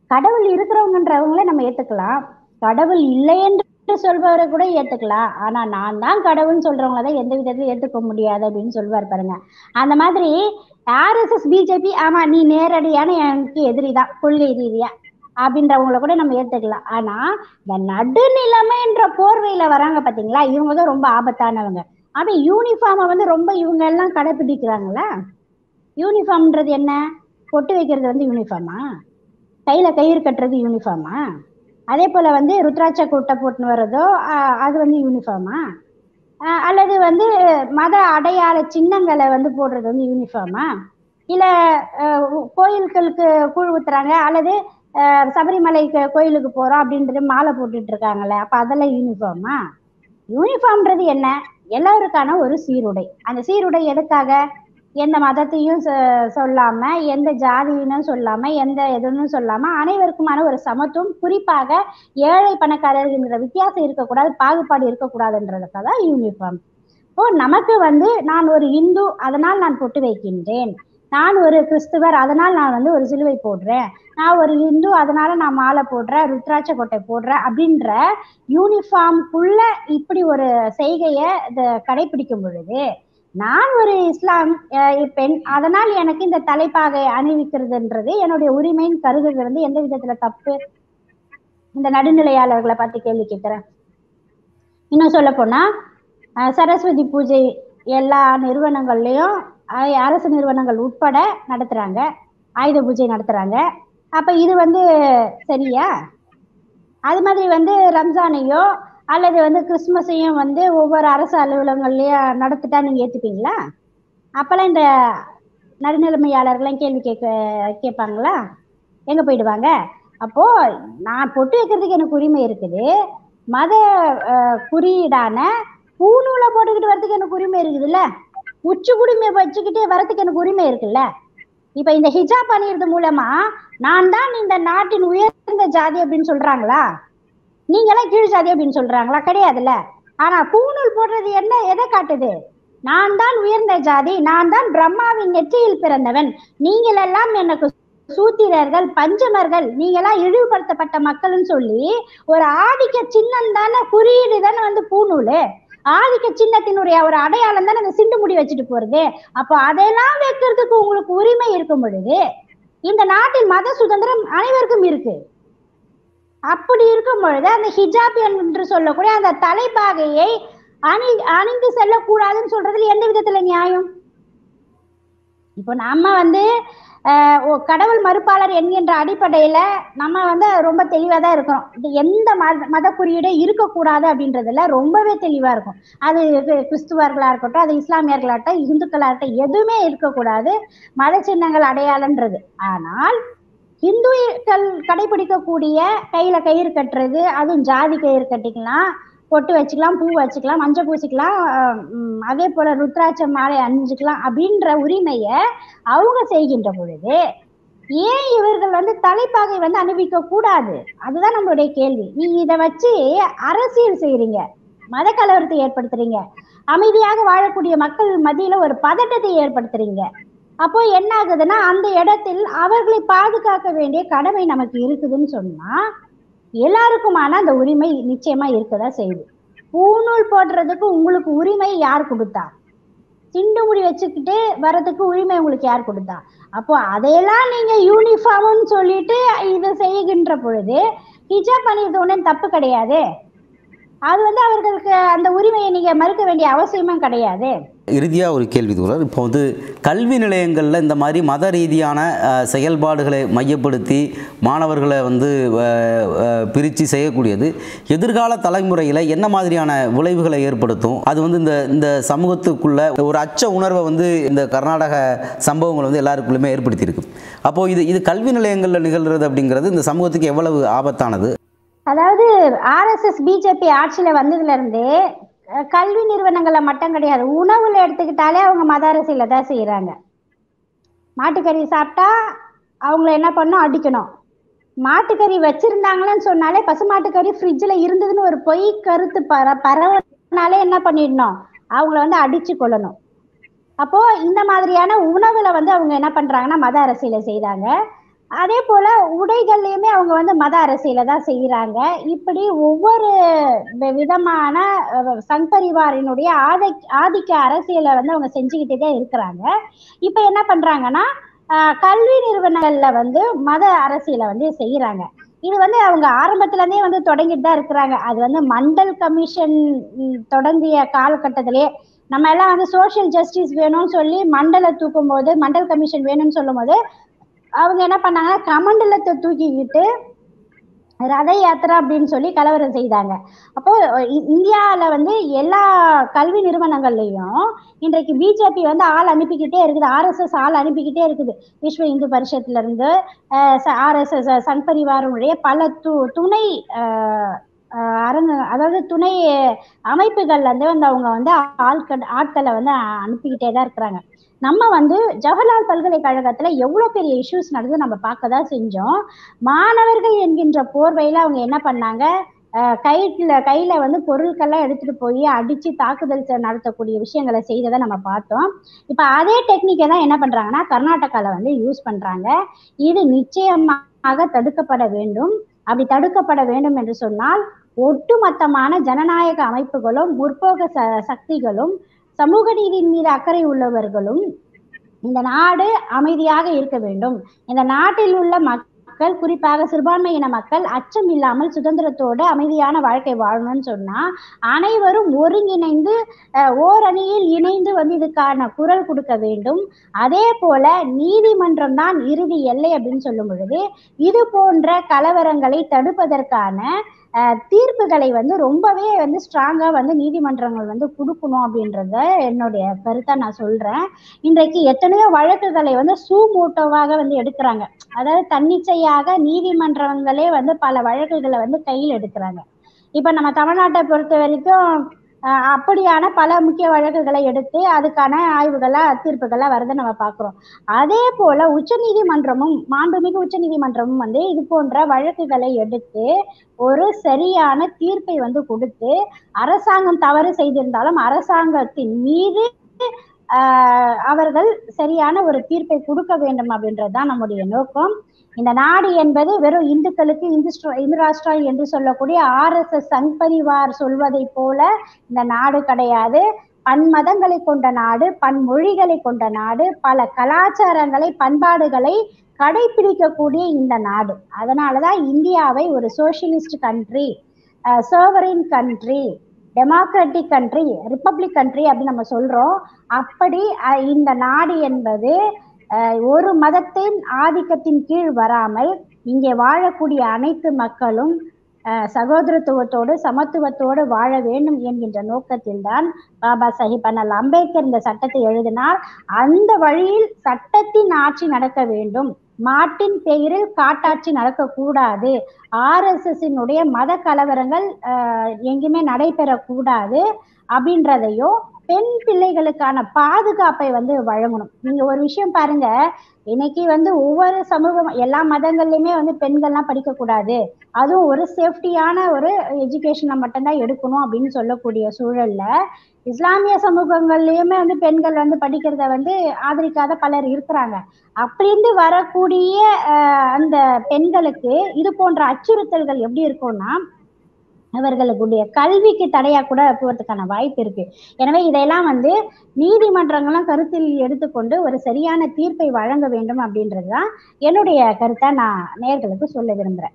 கடவுள் இருக்கிறவங்கன்றவங்கள நம்ம ஏத்துக்கலாம் கடவுள் இல்லை என்று சொல்பவரை கூட ஏத்துக்கலாம் ஆனா நான் தான் கடவுள்னு சொல்றவங்கள தான் எந்த விதத்திலும் ஏத்துக்க முடியாது அப்படின்னு சொல்லுவார் பாருங்க அந்த மாதிரி ஆர்எஸ்எஸ் பிஜேபி ஆமா நீ நேரடியான எனக்கு எதிரி தான் கொள்கை ரீதியா அப்படின்றவங்கள கூட நம்ம ஏத்துக்கலாம் ஆனா இந்த நடுநிலைமைன்ற போர்வையில வராங்க பாத்தீங்களா இவங்க தான் ரொம்ப ஆபத்தானவங்க ஆனா யூனிஃபார்மை வந்து ரொம்ப இவங்க எல்லாம் கடைபிடிக்கிறாங்களா யூனிஃபார்ம்ன்றது என்ன பொட்டு வைக்கிறது வந்து யூனிஃபார்மா கையில கயிறு கட்டுறது யூனிஃபார்மா அதே போல வந்து ருத்ராட்ச கூட்டை போட்டுன்னு வர்றதோ ஆஹ் அது வந்து யூனிஃபார்மா ஆஹ் அல்லது வந்து மத அடையாள சின்னங்களை வந்து போடுறது வந்து யூனிஃபார்மா இல்ல ஆஹ் கோயில்களுக்கு கூழ் ஊத்துறாங்க அல்லது ஆஹ் சபரிமலை கோ- கோயிலுக்கு போறோம் அப்படின்றது மாலை போட்டுட்டு இருக்காங்கல்ல அப்ப அதெல்லாம் யூனிஃபார்மா யூனிஃபார்ம்ன்றது என்ன எல்லாருக்கான ஒரு சீருடை அந்த சீருடை எதுக்காக எந்த மதத்தையும் சொ- சொல்லாம எந்த ஜாதியினும் சொல்லாம எந்த எதுன்னு சொல்லாம அனைவருக்குமான ஒரு சமத்துவம் குறிப்பாக ஏழை பணக்காரர்கிற வித்தியாசம் இருக்கக்கூடாது பாகுபாடு இருக்கக்கூடாதுன்றதுக்காக தான் யூனிஃபார்ம் இப்போ நமக்கு வந்து நான் ஒரு இந்து அதனால் நான் பொட்டு வைக்கின்றேன் நான் ஒரு கிறிஸ்துவர் அதனால் நான் வந்து ஒரு சிலுவை போடுறேன் நான் ஒரு இந்து அதனால நான் மாலை போடுறேன் ருத்ராட்ச கொட்டை போடுறேன் அப்படின்ற யூனிஃபார்ம்குள்ள இப்படி ஒரு செய்கையை இத கடைபிடிக்கும் பொழுது நான் ஒரு இஸ்லாம் அஹ், பெண் அதனால் எனக்கு இந்த தலைப்பாகை அணிவிக்கிறதுன்றது என்னுடைய உரிமைன்னு கருதுகிறது எந்த விதத்துல தப்பு இந்த நடுநிலையாளர்களை பார்த்து கேள்வி கேட்கிறேன் இன்னும் சொல்ல போனா அஹ், சரஸ்வதி பூஜை எல்லா நிறுவனங்கள்லயும் அஹ், அரசு நிறுவனங்கள் உட்பட நடத்துறாங்க ஆயுத பூஜை நடத்துறாங்க அப்ப இது வந்து சரியா அது மாதிரி வந்து ரம்ஜானையோ அல்லது வந்து கிறிஸ்மஸையும் வந்து ஒவ்வொரு அரசு அலுவலகங்கள்லயும் நடத்திட்டா நீங்க ஏத்துப்பீங்களா அப்பெல்லாம் இந்த நடுநிலைமையாளர்கள்லாம் கேள்வி கேட்க கேட்பாங்களா எங்க போயிடுவாங்க அப்போ நான் பொட்டு வைக்கிறதுக்கு எனக்கு உரிமை இருக்குது மத அஹ், குறியீடான பூநூலை போட்டுக்கிட்டு வரதுக்கு எனக்கு உரிமை இருக்குதுல்ல உச்சி குடுமையை வச்சுக்கிட்டு வரதுக்கு எனக்கு உரிமை இருக்குல்ல இப்ப இந்த ஹிஜாப் அணியறது மூலமா நான் தான் இந்த நாட்டின் உயர்ந்த ஜாதி அப்படின்னு சொல்றாங்களா நீங்களாம் கீழ் ஜாதி அப்படின்னு சொல்றாங்களா கிடையாதுல்ல ஆனா பூநூல் போடுறது என்ன எதை காட்டுது நான் தான் உயர்ந்த ஜாதி நான் தான் பிரம்மாவின் நெற்றியில் பிறந்தவன் நீங்களெல்லாம் எனக்கு சூத்திரர்கள் பஞ்சமர்கள் நீங்களாம் இழிவுபடுத்தப்பட்ட மக்கள்னு சொல்லி ஒரு ஆதிக்க சின்னம் தானே குறியீடு தானே வந்து பூநூல் ஆதிக்க சின்னத்தினுடைய ஒரு அடையாளம் தானே அந்த சிண்டு முடி வச்சுட்டு போறது அப்போ அதெல்லாம் வைக்கிறதுக்கு உங்களுக்கு உரிமை இருக்கும் பொழுது இந்த நாட்டில் மத சுதந்திரம் அனைவருக்கும் இருக்கு அப்படி இருக்கும் பொழுது அந்த ஹிஜாப் என்று சொல்லக்கூடிய அந்த தலைப்பாகையை அணி அணிந்து செல்லக்கூடாதுன்னு சொல்றதுல எந்த விதத்துல நியாயம் இப்போ நம்ம வந்து ஆஹ், ஓ, கடவுள் மறுப்பாளர் என்கின்ற அடிப்படையில நம்ம வந்து ரொம்ப தெளிவா தான் இருக்கிறோம் இது எந்த மத மத குறியீடே இருக்கக்கூடாது அப்படின்றதுல ரொம்பவே தெளிவா இருக்கும் அது கி- கிறிஸ்துவர்களா இருக்கட்டும் அது இஸ்லாமியர்களாகட்டும் இந்துக்களா இருக்கட்டும் எதுவுமே இருக்கக்கூடாது மத சின்னங்கள் அடையாளன்றது ஆனால் இந்துக்கள் கடைபிடிக்கக்கூடிய கையில கயிறு கட்டுறது அதுவும் ஜாதி கயிறு கட்டிக்கலாம் பொட்டு வச்சுக்கலாம் பூ வச்சுக்கலாம் மஞ்சள் பூசிக்கலாம் அஹ் உம் அதே போல ருத்ராட்ச மாலை அணிஞ்சுக்கலாம் அப்படின்ற உரிமையை அவங்க செய்கின்ற பொழுது ஏன் இவர்கள் வந்து தலைப்பாகை வந்து அணிவிக்க கூடாது அதுதான் நம்மளுடைய கேள்வி நீங்க இதை வச்சு அரசியல் செய்றீங்க மத கலவரத்தை ஏற்படுத்துறீங்க அமைதியாக வாழக்கூடிய மக்கள் மத்தியில ஒரு பதட்டத்தை ஏற்படுத்துறீங்க அப்போ என்ன ஆகுதுன்னா அந்த இடத்தில் அவர்களை பாதுகாக்க வேண்டிய கடமை நமக்கு இருக்குதுன்னு சொன்னா எல்லாருக்குமான அந்த உரிமை நிச்சயமா இருக்கதான் செய்யுது பூநூல் போடுறதுக்கு உங்களுக்கு உரிமை யார் கொடுத்தா சிண்டு முடி வச்சுக்கிட்டு வர்றதுக்கு உரிமை உங்களுக்கு யார் கொடுத்தா அப்போ அதையெல்லாம் நீங்க யூனிஃபார்ம்னு சொல்லிட்டு இதை செய்கின்ற பொழுது ஹிஜாப் பண்ணியது ஒன்றும் தப்பு கிடையாது அது வந்து அவர்களுக்கு அந்த உரிமையை நீங்க மறுக்க வேண்டிய அவசியமும் கிடையாது இறுதியாக ஒரு கேள்வி தோழர் இப்போ வந்து கல்வி நிலையங்களில் இந்த மாதிரி மத ரீதியான அஹ், செயல்பாடுகளை மையப்படுத்தி மாணவர்களை வந்து பிரித்து செய்யக்கூடியது எதிர்கால தலைமுறையில் என்ன மாதிரியான விளைவுகளை ஏற்படுத்தும் அது வந்து இந்த இந்த சமூகத்துக்குள்ள ஒரு அச்ச உணர்வை வந்து இந்த கர்நாடக சம்பவங்கள் வந்து எல்லாருக்குள்ளுமே ஏற்படுத்தியிருக்கு அப்போது இது இது கல்வி நிலையங்களில் நிகழ்கிறது அப்படிங்கிறது இந்த சமூகத்துக்கு எவ்வளவு ஆபத்தானது அதாவது ஆர்எஸ்எஸ் பிஜேபி ஆட்சியில வந்ததுல இருந்து அஹ், கல்வி நிறுவனங்கள்ல மட்டும் கிடையாது உணவுல எடுத்துக்கிட்டாலே அவங்க மத அரசியல தான் செய்யறாங்க மாட்டுக்கறி சாப்பிட்டா அவங்கள என்ன பண்ணணும் அடிக்கணும் மாட்டுக்கறி வச்சிருந்தாங்களேன்னு சொன்னாலே பசுமாட்டுக்கறி ஃப்ரிட்ஜில் இருந்ததுன்னு ஒரு பொய் கருத்து பர பரவனாலே என்ன பண்ணிடணும் அவங்கள வந்து அடிச்சு கொள்ளணும் அப்போ இந்த மாதிரியான உணவுல வந்து அவங்க என்ன பண்றாங்கன்னா மத அரசியலை செய்றாங்க அதே போல உடைகள்லயுமே அவங்க வந்து மத அரசியலை தான் செய்யறாங்க இப்படி ஒவ்வொரு வி- விதமான அஹ், சங் பரிவாரினுடைய ஆதிக் ஆதிக்க அரசியலை வந்து அவங்க செஞ்சுக்கிட்டே தான் இருக்கிறாங்க இப்ப என்ன பண்றாங்கன்னா ஆஹ், கல்வி நிறுவனங்கள்ல வந்து மத அரசியலை வந்து செய்யறாங்க இது வந்து அவங்க ஆரம்பத்துல இருந்தே வந்து தொடங்கிட்டு தான் இருக்கிறாங்க அது வந்து மண்டல் கமிஷன் ம், தொடங்கிய காலகட்டத்திலே நம்ம எல்லாம் வந்து சோஷியல் ஜஸ்டிஸ் வேணும்னு சொல்லி மண்டலை தூக்கும் போது மண்டல் கமிஷன் வேணும்னு சொல்லும் போது அவங்க என்ன பண்ணாங்கன்னா கமண்டலத்தை தூக்கிக்கிட்டு ரத யாத்திரை அப்படின்னு சொல்லி கலவரம் செய்தாங்க அப்போ இ- இந்தியால வந்து எல்லா கல்வி நிறுவனங்கள்லயும் இன்றைக்கு பிஜேபி வந்து ஆள் அனுப்பிக்கிட்டே இருக்குது ஆர்எஸ்எஸ் ஆள் அனுப்பிக்கிட்டே இருக்குது விஸ்வ இந்து பரிஷத்துல இருந்து ஆர்எஸ்எஸ் சங் பரிவாரனுடைய பல து துணை அஹ், அஹ், அரங்க அதாவது துணை அமைப்புகள்ல இருந்து வந்து அவங்க வந்து ஆட்கள் ஆட்களை வந்து அனுப்பிக்கிட்டே தான் இருக்கிறாங்க நம்ம வந்து ஜவஹர்லால் பல்கலைக்கழகத்துல எவ்வளவு பெரிய இஷ்யூஸ் நடந்து நம்ம பார்க்க தான் செஞ்சோம் மாணவர்கள் என்கின்ற போர்வையில அவங்க என்ன பண்ணாங்க அஹ் கையில கையில வந்து பொருட்கள்லாம் எடுத்துட்டு போய் அடிச்சு தாக்குதல் செ- நடத்தக்கூடிய விஷயங்களை செய்ததை நம்ம பார்த்தோம் இப்ப அதே டெக்னிக்கை தான் என்ன பண்றாங்கன்னா கர்நாடகால வந்து யூஸ் பண்றாங்க இது நிச்சயமாக தடுக்கப்பட வேண்டும் அப்படி தடுக்கப்பட வேண்டும் என்று சொன்னால் ஒட்டுமொத்தமான ஜனநாயக அமைப்புகளும் முற்போக்கு ச- சக்திகளும் சமூக நீதியின் மீது அக்கறை உள்ளவர்களும் இந்த நாடு அமைதியாக இருக்க வேண்டும் இந்த நாட்டில் உள்ள மக்கள் குறிப்பாக சிறுபான்மையின மக்கள் அச்சம் இல்லாமல் சுதந்திரத்தோடு அமைதியான வாழ்க்கை வாழணும்னு சொன்னா அனைவரும் ஒருங்கிணைந்து அஹ், ஓரணியில் இணைந்து வந்து இதுக்கான குரல் கொடுக்க வேண்டும் அதே போல நீதிமன்றம் தான் இறுதி எல்லை அப்படின்னு சொல்லும் பொழுது இது போன்ற கலவரங்களை தடுப்பதற்கான அஹ், தீர்ப்புகளை வந்து ரொம்பவே வந்து ஸ்ட்ராங்கா வந்து நீதிமன்றங்கள் வந்து கொடுக்கணும் அப்படின்றத என்னுடைய கருத்தா நான் சொல்றேன் இன்றைக்கு எத்தனையோ வழக்குகளை வந்து சூமூட்டோவாக வந்து எடுக்கிறாங்க அதாவது தன்னிச்சையாக நீதிமன்றங்களே வந்து பல வழக்குகளை வந்து கையில் எடுக்கிறாங்க இப்ப நம்ம தமிழ்நாட்டை பொறுத்த வரைக்கும் அஹ், அப்படியான பல முக்கிய வழக்குகளை எடுத்து அதுக்கான ஆய்வுகளா தீர்ப்புகளா வரதை நம்ம பார்க்கிறோம் அதே போல உச்ச நீதிமன்றமும் மாண்புமிகு உச்ச நீதிமன்றமும் வந்து இது போன்ற வழக்குகளை எடுத்து ஒரு சரியான தீர்ப்பை வந்து கொடுத்து அரசாங்கம் தவறு செய்திருந்தாலும் அரசாங்கத்தின் மீது ஆஹ் அவர்கள் சரியான ஒரு தீர்ப்பை கொடுக்க வேண்டும் அப்படின்றதுதான் நம்முடைய நோக்கம் இந்த நாடு என்பது வெறும் இந்துக்களுக்கு இந்து ஸ்ட்ரா- இந்து ராஷ்டிரா என்று சொல்லக்கூடிய ஆர்எஸ்எஸ் சங் பரிவார் சொல்வதை போல இந்த நாடு கிடையாது பன்மதங்களை கொண்ட நாடு பன்மொழிகளை கொண்ட நாடு பல கலாச்சாரங்களை பண்பாடுகளை கடைபிடிக்கக்கூடிய இந்த நாடு அதனாலதான் இந்தியாவை ஒரு socialist country sovereign country democratic country republic country அப்படின்னு நம்ம சொல்றோம் அப்படி அஹ், இந்த நாடு என்பது அஹ், ஒரு மதத்தின் ஆதிக்கத்தின் கீழ் வராமல் இங்கே வாழக்கூடிய அனைத்து மக்களும் அஹ், சகோதரத்துவத்தோடு சமத்துவத்தோடு வாழ வேண்டும் என்கின்ற நோக்கத்தில் தான் பாபா சாஹிப் அண்ணல் அம்பேத்கர் இந்த சட்டத்தை எழுதினார் அந்த வழியில் சட்டத்தின் ஆட்சி நடக்க வேண்டும் மாட்டின் பெயரில் காட்டாட்சி நடக்கக்கூடாது ஆர்எஸ்எஸ்னுடைய மத கலவரங்கள் அஹ், எங்கேயுமே நடைபெறக்கூடாது அப்படின்றதையும் பெண் பிள்ளைகளுக்கான பாதுகாப்பை வந்து வழங்கணும் நீங்க ஒரு விஷயம் பாருங்க இன்னைக்கு வந்து ஒவ்வொரு சமூகம் எல்லா மதங்கள்லயுமே வந்து பெண்கள்லாம் படிக்க கூடாது அதுவும் ஒரு சேஃப்டியான ஒரு எஜுகேஷனை மட்டும்தான் எடுக்கணும் அப்படின்னு சொல்லக்கூடிய சூழல்ல இஸ்லாமிய சமூகங்கள்லயுமே வந்து பெண்கள் வந்து படிக்கிறத வந்து ஆதரிக்காத பலர் இருக்கிறாங்க அப்படின்னு வரக்கூடிய அஹ், அந்த பெண்களுக்கு இது போன்ற அச்சுறுத்தல்கள் எப்படி இருக்கும்னா அவர்களுடைய கல்விக்கு தடையா கூட போறதுக்கான வாய்ப்பு இருக்கு எனவே இதையெல்லாம் வந்து நீதிமன்றங்களும் கருத்தில் எடுத்துக்கொண்டு ஒரு சரியான தீர்ப்பை வழங்க வேண்டும் அப்படின்றதுதான் என்னுடைய கருத்தை நான் நேர்களுக்கு சொல்ல விரும்புறேன்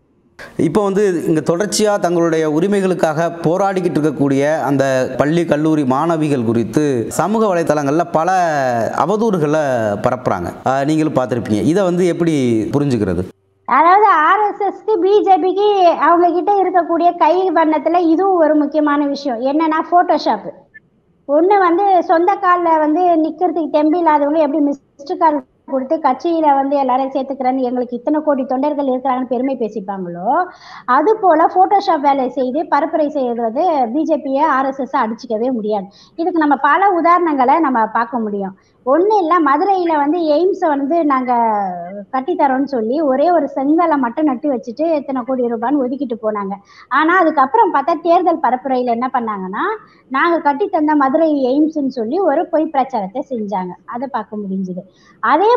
இப்போ வந்து இங்கே தொடர்ச்சியாக தங்களுடைய உரிமைகளுக்காக போராடிக்கிட்டு இருக்கக்கூடிய அந்த பள்ளி கல்லூரி மாணவிகள் குறித்து சமூக வலைத்தளங்களில் பல அவதூறுகளை பரப்புகிறாங்க நீங்களும் பார்த்துருப்பீங்க இதை வந்து எப்படி புரிஞ்சுக்கிறது அதாவது ஆர்எஸ்எஸ்க்கு பிஜேபிக்கு அவங்க கிட்ட இருக்கக்கூடிய கை வண்ணத்துல இதுவும் ஒரு முக்கியமான விஷயம் என்னன்னா போட்டோஷாப் ஒண்ணு வந்து சொந்த கால்ல வந்து நிக்கிறதுக்கு தெம்பு இல்லாதவங்க எப்படி மிஸ்டு கால் கொடுத்து கட்சியில வந்து எல்லாரையும் சேர்த்துக்கிறேன்னு எங்களுக்கு இத்தனை கோடி தொண்டர்கள் இருக்கிறாங்கன்னு பெருமை பேசிப்பாங்களோ அது போல போட்டோஷாப் வேலை செய்து பரப்புரை செய்யறது பிஜேபியை ஆர்எஸ்எஸ் அடிச்சுக்கவே முடியாது இதுக்கு நம்ம பல உதாரணங்களை நம்ம பார்க்க முடியும் ஒண்ணு இல்ல மதுரையில வந்து எய்ம்ஸை வந்து நாங்க கட்டித்தரோம்னு சொல்லி ஒரே ஒரு செங்கலை மட்டும் நட்டு வச்சுட்டு எத்தனை கோடி ரூபான்னு ஒதுக்கிட்டு போனாங்க ஆனா அதுக்கப்புறம் பார்த்தா தேர்தல் பரப்புரையில என்ன பண்ணாங்கன்னா நாங்க கட்டி தந்த மதுரை எய்ம்ஸ்ன்னு சொல்லி ஒரு பொய் பிரச்சாரத்தை செஞ்சாங்க அதை பார்க்க முடிஞ்சுது அதே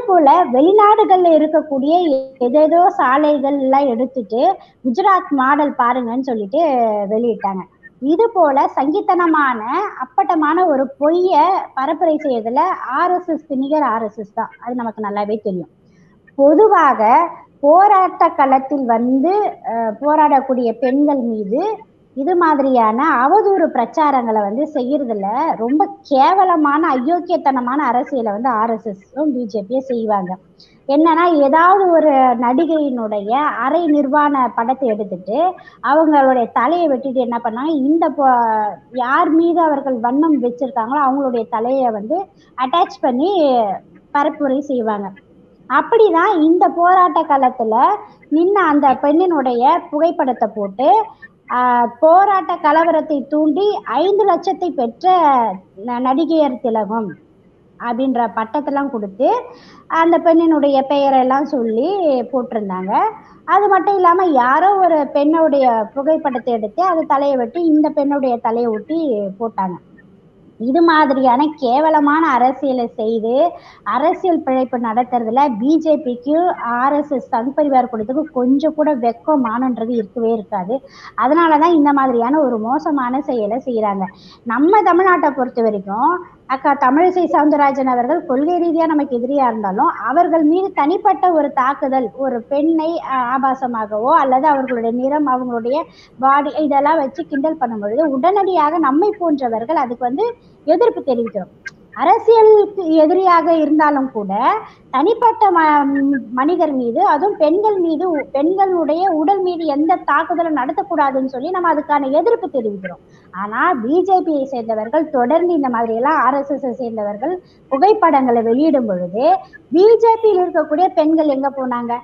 போல வெளிநாடுகள்ல இருக்கக்கூடிய ஏதேதோ சாலைகள் எல்லாம் எடுத்துட்டு குஜராத் மாடல் பாருங்கன்னு சொல்லிட்டு வெளியிட்டாங்க இது போல சங்கித்தனமான அப்பட்டமான ஒரு பொய்ய பரப்புரை செய்யறதுல ஆர்எஸ்எஸ் நிகர் ஆர்எஸ்எஸ் தான் அது நமக்கு நல்லாவே தெரியும் பொதுவாக போராட்ட களத்தில் வந்து அஹ், போராடக்கூடிய பெண்கள் மீது இது மாதிரியான அவதூறு பிரச்சாரங்களை வந்து செய்யறதுல ரொம்ப கேவலமான அயோக்கியத்தனமான அரசியலை வந்து ஆர்எஸ்எஸும் பிஜேபியும் செய்வாங்க என்னன்னா ஏதாவது ஒரு நடிகையினுடைய அரை நிர்வாண படத்தை எடுத்துட்டு அவங்களுடைய தலையை வெட்டிட்டு என்ன பண்ணாங்க இந்த பொ- யார் மீது அவர்கள் வண்ணம் வச்சிருக்காங்களோ அவங்களுடைய தலையை வந்து அட்டாச் பண்ணி பரப்புரை செய்வாங்க அப்படிதான் இந்த போராட்ட காலத்துல நின்ன அந்த பெண்ணினுடைய புகைப்படத்தை போட்டு ஆஹ், போராட்ட கலவரத்தை தூண்டி ஐந்து லட்சத்தை பெற்ற ந- நடிகையர் திலகம் அப்படின்ற பட்டத்தெல்லாம் கொடுத்து அந்த பெண்ணினுடைய பெயரெல்லாம் சொல்லி போட்டிருந்தாங்க அது மட்டும் இல்லாம யாரோ ஒரு பெண்ணுடைய புகைப்படத்தை எடுத்து அது தலையை வெட்டி இந்த பெண்ணுடைய தலையை ஒட்டி போட்டாங்க இது மாதிரியான கேவலமான அரசியலை செய்து அரசியல் பிழைப்பு நடத்துறதுல பிஜேபிக்கு ஆர்எஸ்எஸ் சங் பரிவார் கூட்டத்துக்கு கொஞ்சம் கூட வெக்கம் மானன்றது இருக்கவே இருக்காது அதனாலதான் இந்த மாதிரியான ஒரு மோசமான செயலை செய்யறாங்க நம்ம தமிழ்நாட்டை பொறுத்த வரைக்கும் அக்கா தமிழிசை சவுந்தரராஜன் அவர்கள் கொள்கை ரீதியா நமக்கு எதிரியா இருந்தாலும் அவர்கள் மீது தனிப்பட்ட ஒரு தாக்குதல் ஒரு பெண்ணை ஆஹ், ஆபாசமாகவோ அல்லது அவர்களுடைய நிறம் அவங்களுடைய பாடி இதெல்லாம் வச்சு கிண்டல் பண்ணும் பொழுது உடனடியாக நம்மை போன்றவர்கள் அதுக்கு வந்து எதிர்ப்பு தெரிவிக்கிறோம் அரசியலுக்கு எதிரியாக இருந்தாலும் கூட தனிப்பட்ட ம ம், மனிதர் மீது அதுவும் பெண்கள் மீது உ- பெண்களுடைய உடல் மீது எந்த தாக்குதலும் நடத்தக்கூடாதுன்னு சொல்லி நம்ம அதுக்கான எதிர்ப்பு தெரிவிக்கிறோம் ஆனா பிஜேபியை சேர்ந்தவர்கள் தொடர்ந்து இந்த மாதிரி எல்லாம் ஆர்எஸ்எஸ் சேர்ந்தவர்கள் புகைப்படங்களை வெளியிடும் பொழுது பிஜேபியில் இருக்கக்கூடிய பெண்கள் எங்க போனாங்க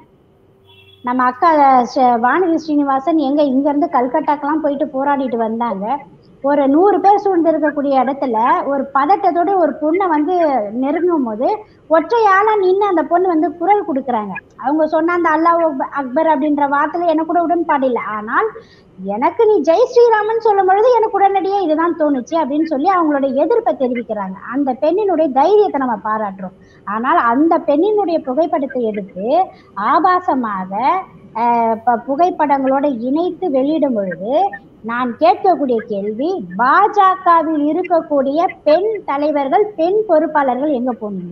நம்ம அக்கா ஸ்ரீ- வானதி ஸ்ரீனிவாசன் எங்க இங்க இருந்து கல்கட்டாக்கெல்லாம் போயிட்டு போராடிட்டு வந்தாங்க ஒரு நூறு பேர் சூழ்ந்து இருக்கக்கூடிய இடத்துல ஒரு பதட்டத்தோட ஒரு பொண்ணை வந்து நெருங்கும் போது ஒற்றையால நின்று அந்த பொண்ணு வந்து குரல் கொடுக்குறாங்க அவங்க சொன்ன அந்த அல்லாஹ் அக்பர் அக்பர் அப்படின்ற வார்த்தையில எனக்கு கூட உடன்பாடு இல்லை ஆனால் எனக்கு நீ ஜெய் ஸ்ரீராமன் சொல்லும் பொழுது எனக்கு உடனடியே இதுதான் தோணுச்சு அப்படின்னு சொல்லி அவங்களுடைய எதிர்ப்பை தெரிவிக்கிறாங்க அந்த பெண்ணினுடைய தைரியத்தை நம்ம பாராட்டுறோம் ஆனால் அந்த பெண்ணினுடைய புகைப்படத்தை எடுத்து ஆபாசமாக ஆஹ், ப- புகைப்படங்களோட இணைத்து வெளியிடும் பொழுது நான் கேட்கக்கூடிய கேள்வி பாஜகவில் இருக்கக்கூடிய பெண் தலைவர்கள் பெண் பொறுப்பாளர்கள் எங்க போனீங்க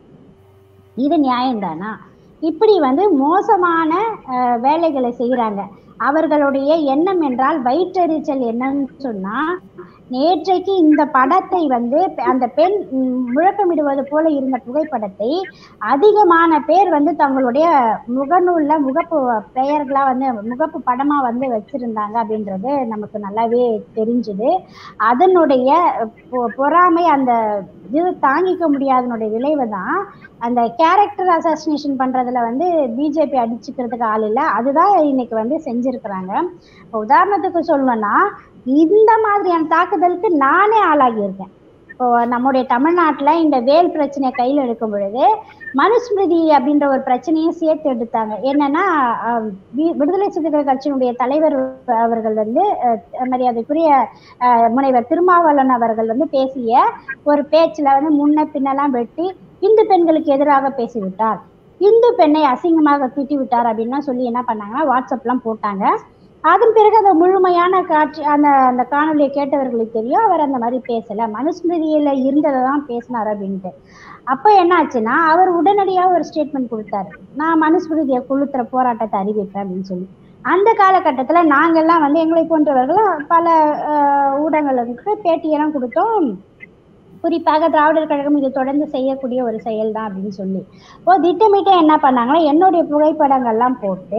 இது நியாயம்தானா இப்படி வந்து மோசமான அஹ், வேலைகளை செய்யறாங்க அவர்களுடைய எண்ணம் என்றால் வயிற்றெரிச்சல் என்னன்னு சொன்னா நேற்றைக்கு இந்த படத்தை வந்து பெ- அந்த பெண் ம், முழக்கமிடுவது போல இருந்த புகைப்படத்தை அதிகமான பேர் வந்து தங்களுடைய முகநூல்ல முகப்பு பெயர்களா வந்து முகப்பு படமா வந்து வச்சிருந்தாங்க அப்படின்றது நமக்கு நல்லாவே தெரிஞ்சுது அதனுடைய பொ- பொறாமை அந்த இது தாங்கிக்க முடியாதனுடைய விளைவு தான் அந்த கேரக்டர் அசாசினேஷன் பண்றதுல வந்து பிஜேபி அடிச்சுக்கிறதுக்கு ஆள் இல்லை அதுதான் இன்னைக்கு வந்து செஞ்சிருக்கிறாங்க இப்போ உதாரணத்துக்கு சொல்லணும்னா இந்த மாதிரியான தாக்குதலுக்கு நானே ஆளாகி இருக்கேன் இப்போ நம்முடைய தமிழ்நாட்டுல இந்த வேல் பிரச்சனையை கையில் எடுக்கும் பொழுது மனுஸ்மிருதி அப்படின்ற ஒரு பிரச்சனையும் சேர்த்து எடுத்தாங்க என்னன்னா அஹ், வி- விடுதலை சிறுத்தைகள் கட்சியினுடைய தலைவர் அவர்கள் வந்து அஹ், மரியாதைக்குரிய அஹ், முனைவர் திருமாவளவன் அவர்கள் வந்து பேசிய ஒரு பேச்சுல வந்து முன்ன பின்னெல்லாம் வெட்டி இந்து பெண்களுக்கு எதிராக பேசிவிட்டார் இந்து பெண்ணை அசிங்கமாக திட்டி விட்டார் அப்படின்லாம் சொல்லி என்ன பண்ணாங்கன்னா வாட்ஸ்அப்லாம் போட்டாங்க அதன் பிறகு அந்த முழுமையான காட்சி அந்த அந்த காணொலியை கேட்டவர்களுக்கு தெரியும் அவர் அந்த மாதிரி பேசல மனுஸ்மிருதியில இருந்ததை தான் பேசினார் அப்படின்ட்டு அப்போ என்ன ஆச்சுன்னா அவர் உடனடியாக ஒரு ஸ்டேட்மெண்ட் கொடுத்தாரு நான் மனுஸ்மிருதியை கொளுத்துற போராட்டத்தை அறிவிப்பேன் அப்படின்னு சொல்லி அந்த காலகட்டத்துல நாங்கெல்லாம் வந்து எங்களை போன்றவர்கள் பல அஹ், ஊடகங்களுக்கு பேட்டியெல்லாம் கொடுத்தோம் குறிப்பாக திராவிடர் கழகம் இது தொடர்ந்து செய்யக்கூடிய ஒரு செயல் தான் அப்படின்னு சொல்லி இப்போ திட்டமிட்டு என்ன பண்ணாங்கன்னா என்னுடைய புகைப்படங்கள்லாம் போட்டு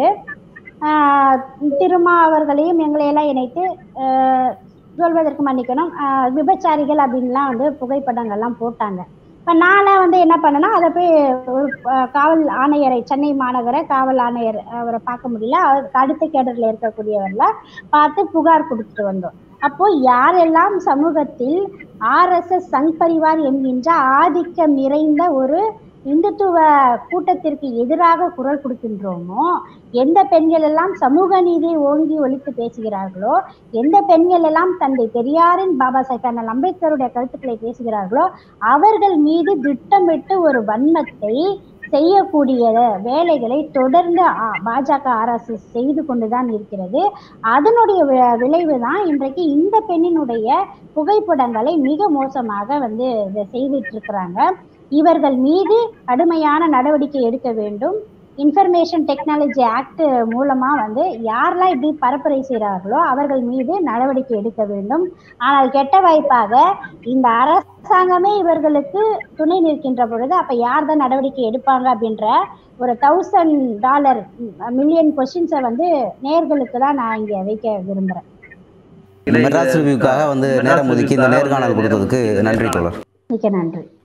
ஆஹ் திருமா அவர்களையும் எங்களையெல்லாம் இணைத்து ஆஹ் சொல்வதற்கு மன்னிக்கணும் ஆஹ் விபச்சாரிகள் அப்படின்லாம் வந்து புகைப்படங்கள்லாம் போட்டாங்க இப்போ நானே வந்து என்ன பண்ணேன்னா அதை போய் ஒரு ஆஹ் காவல் ஆணையரை சென்னை மாநகர காவல் ஆணையர் அவரை பார்க்க முடியல அவருக்கு அடுத்த கேடரில் இருக்கக்கூடியவர்ல பார்த்து புகார் கொடுத்துட்டு வந்தோம் அப்போ யாரெல்லாம் சமூகத்தில் ஆர்எஸ்எஸ் சங் பரிவார் என்கின்ற ஆதிக்கம் நிறைந்த ஒரு இந்துத்துவ கூட்டத்திற்கு எதிராக குரல் கொடுக்கின்றோமோ எந்த பெண்கள் எல்லாம் சமூக நீதியை ஓங்கி ஒழித்து பேசுகிறார்களோ எந்த பெண்கள் எல்லாம் தந்தை பெரியாரின் பாபா சாஹேப் அண்ணல் அம்பேத்கருடைய கருத்துக்களை பேசுகிறார்களோ அவர்கள் மீது திட்டமிட்டு ஒரு வன்மத்தை செய்யக்கூடிய வேலைகளை தொடர்ந்து ஆ- பாஜக அரசு செய்து கொண்டுதான் இருக்கிறது அதனுடைய வி- விளைவு தான் இன்றைக்கு இந்த பெண்ணினுடைய புகைப்படங்களை மிக மோசமாக வந்து இதை செய்துட்டு இருக்கிறாங்க இவர்கள் மீது கடுமையான நடவடிக்கை எடுக்க வேண்டும் இன்ஃபர்மேஷன் டெக்னாலஜி ஆக்ட் மூலமா வந்து யாரெல்லாம் இப்படி பரப்புரை செய்கிறார்களோ அவர்கள் மீது நடவடிக்கை எடுக்க வேண்டும் ஆனால் கெட்ட வாய்ப்பாக இந்த அரசாங்கமே இவர்களுக்கு துணை நிற்கின்ற பொழுது அப்ப யார் தான் நடவடிக்கை எடுப்பாங்க அப்படின்ற ஒரு தௌசண்ட் டாலர் மில்லியன் கொஸ்டின்ஸை வந்து நேர்களுக்கு தான் நான் இங்க வைக்க விரும்புறேன் மெட்ராஸ் ரிவ்யூக்காக வந்து நேரம் ஒதுக்கி இந்த நேர்காணல் கொடுத்ததுக்கு நன்றி தோழர் மிக்க நன்றி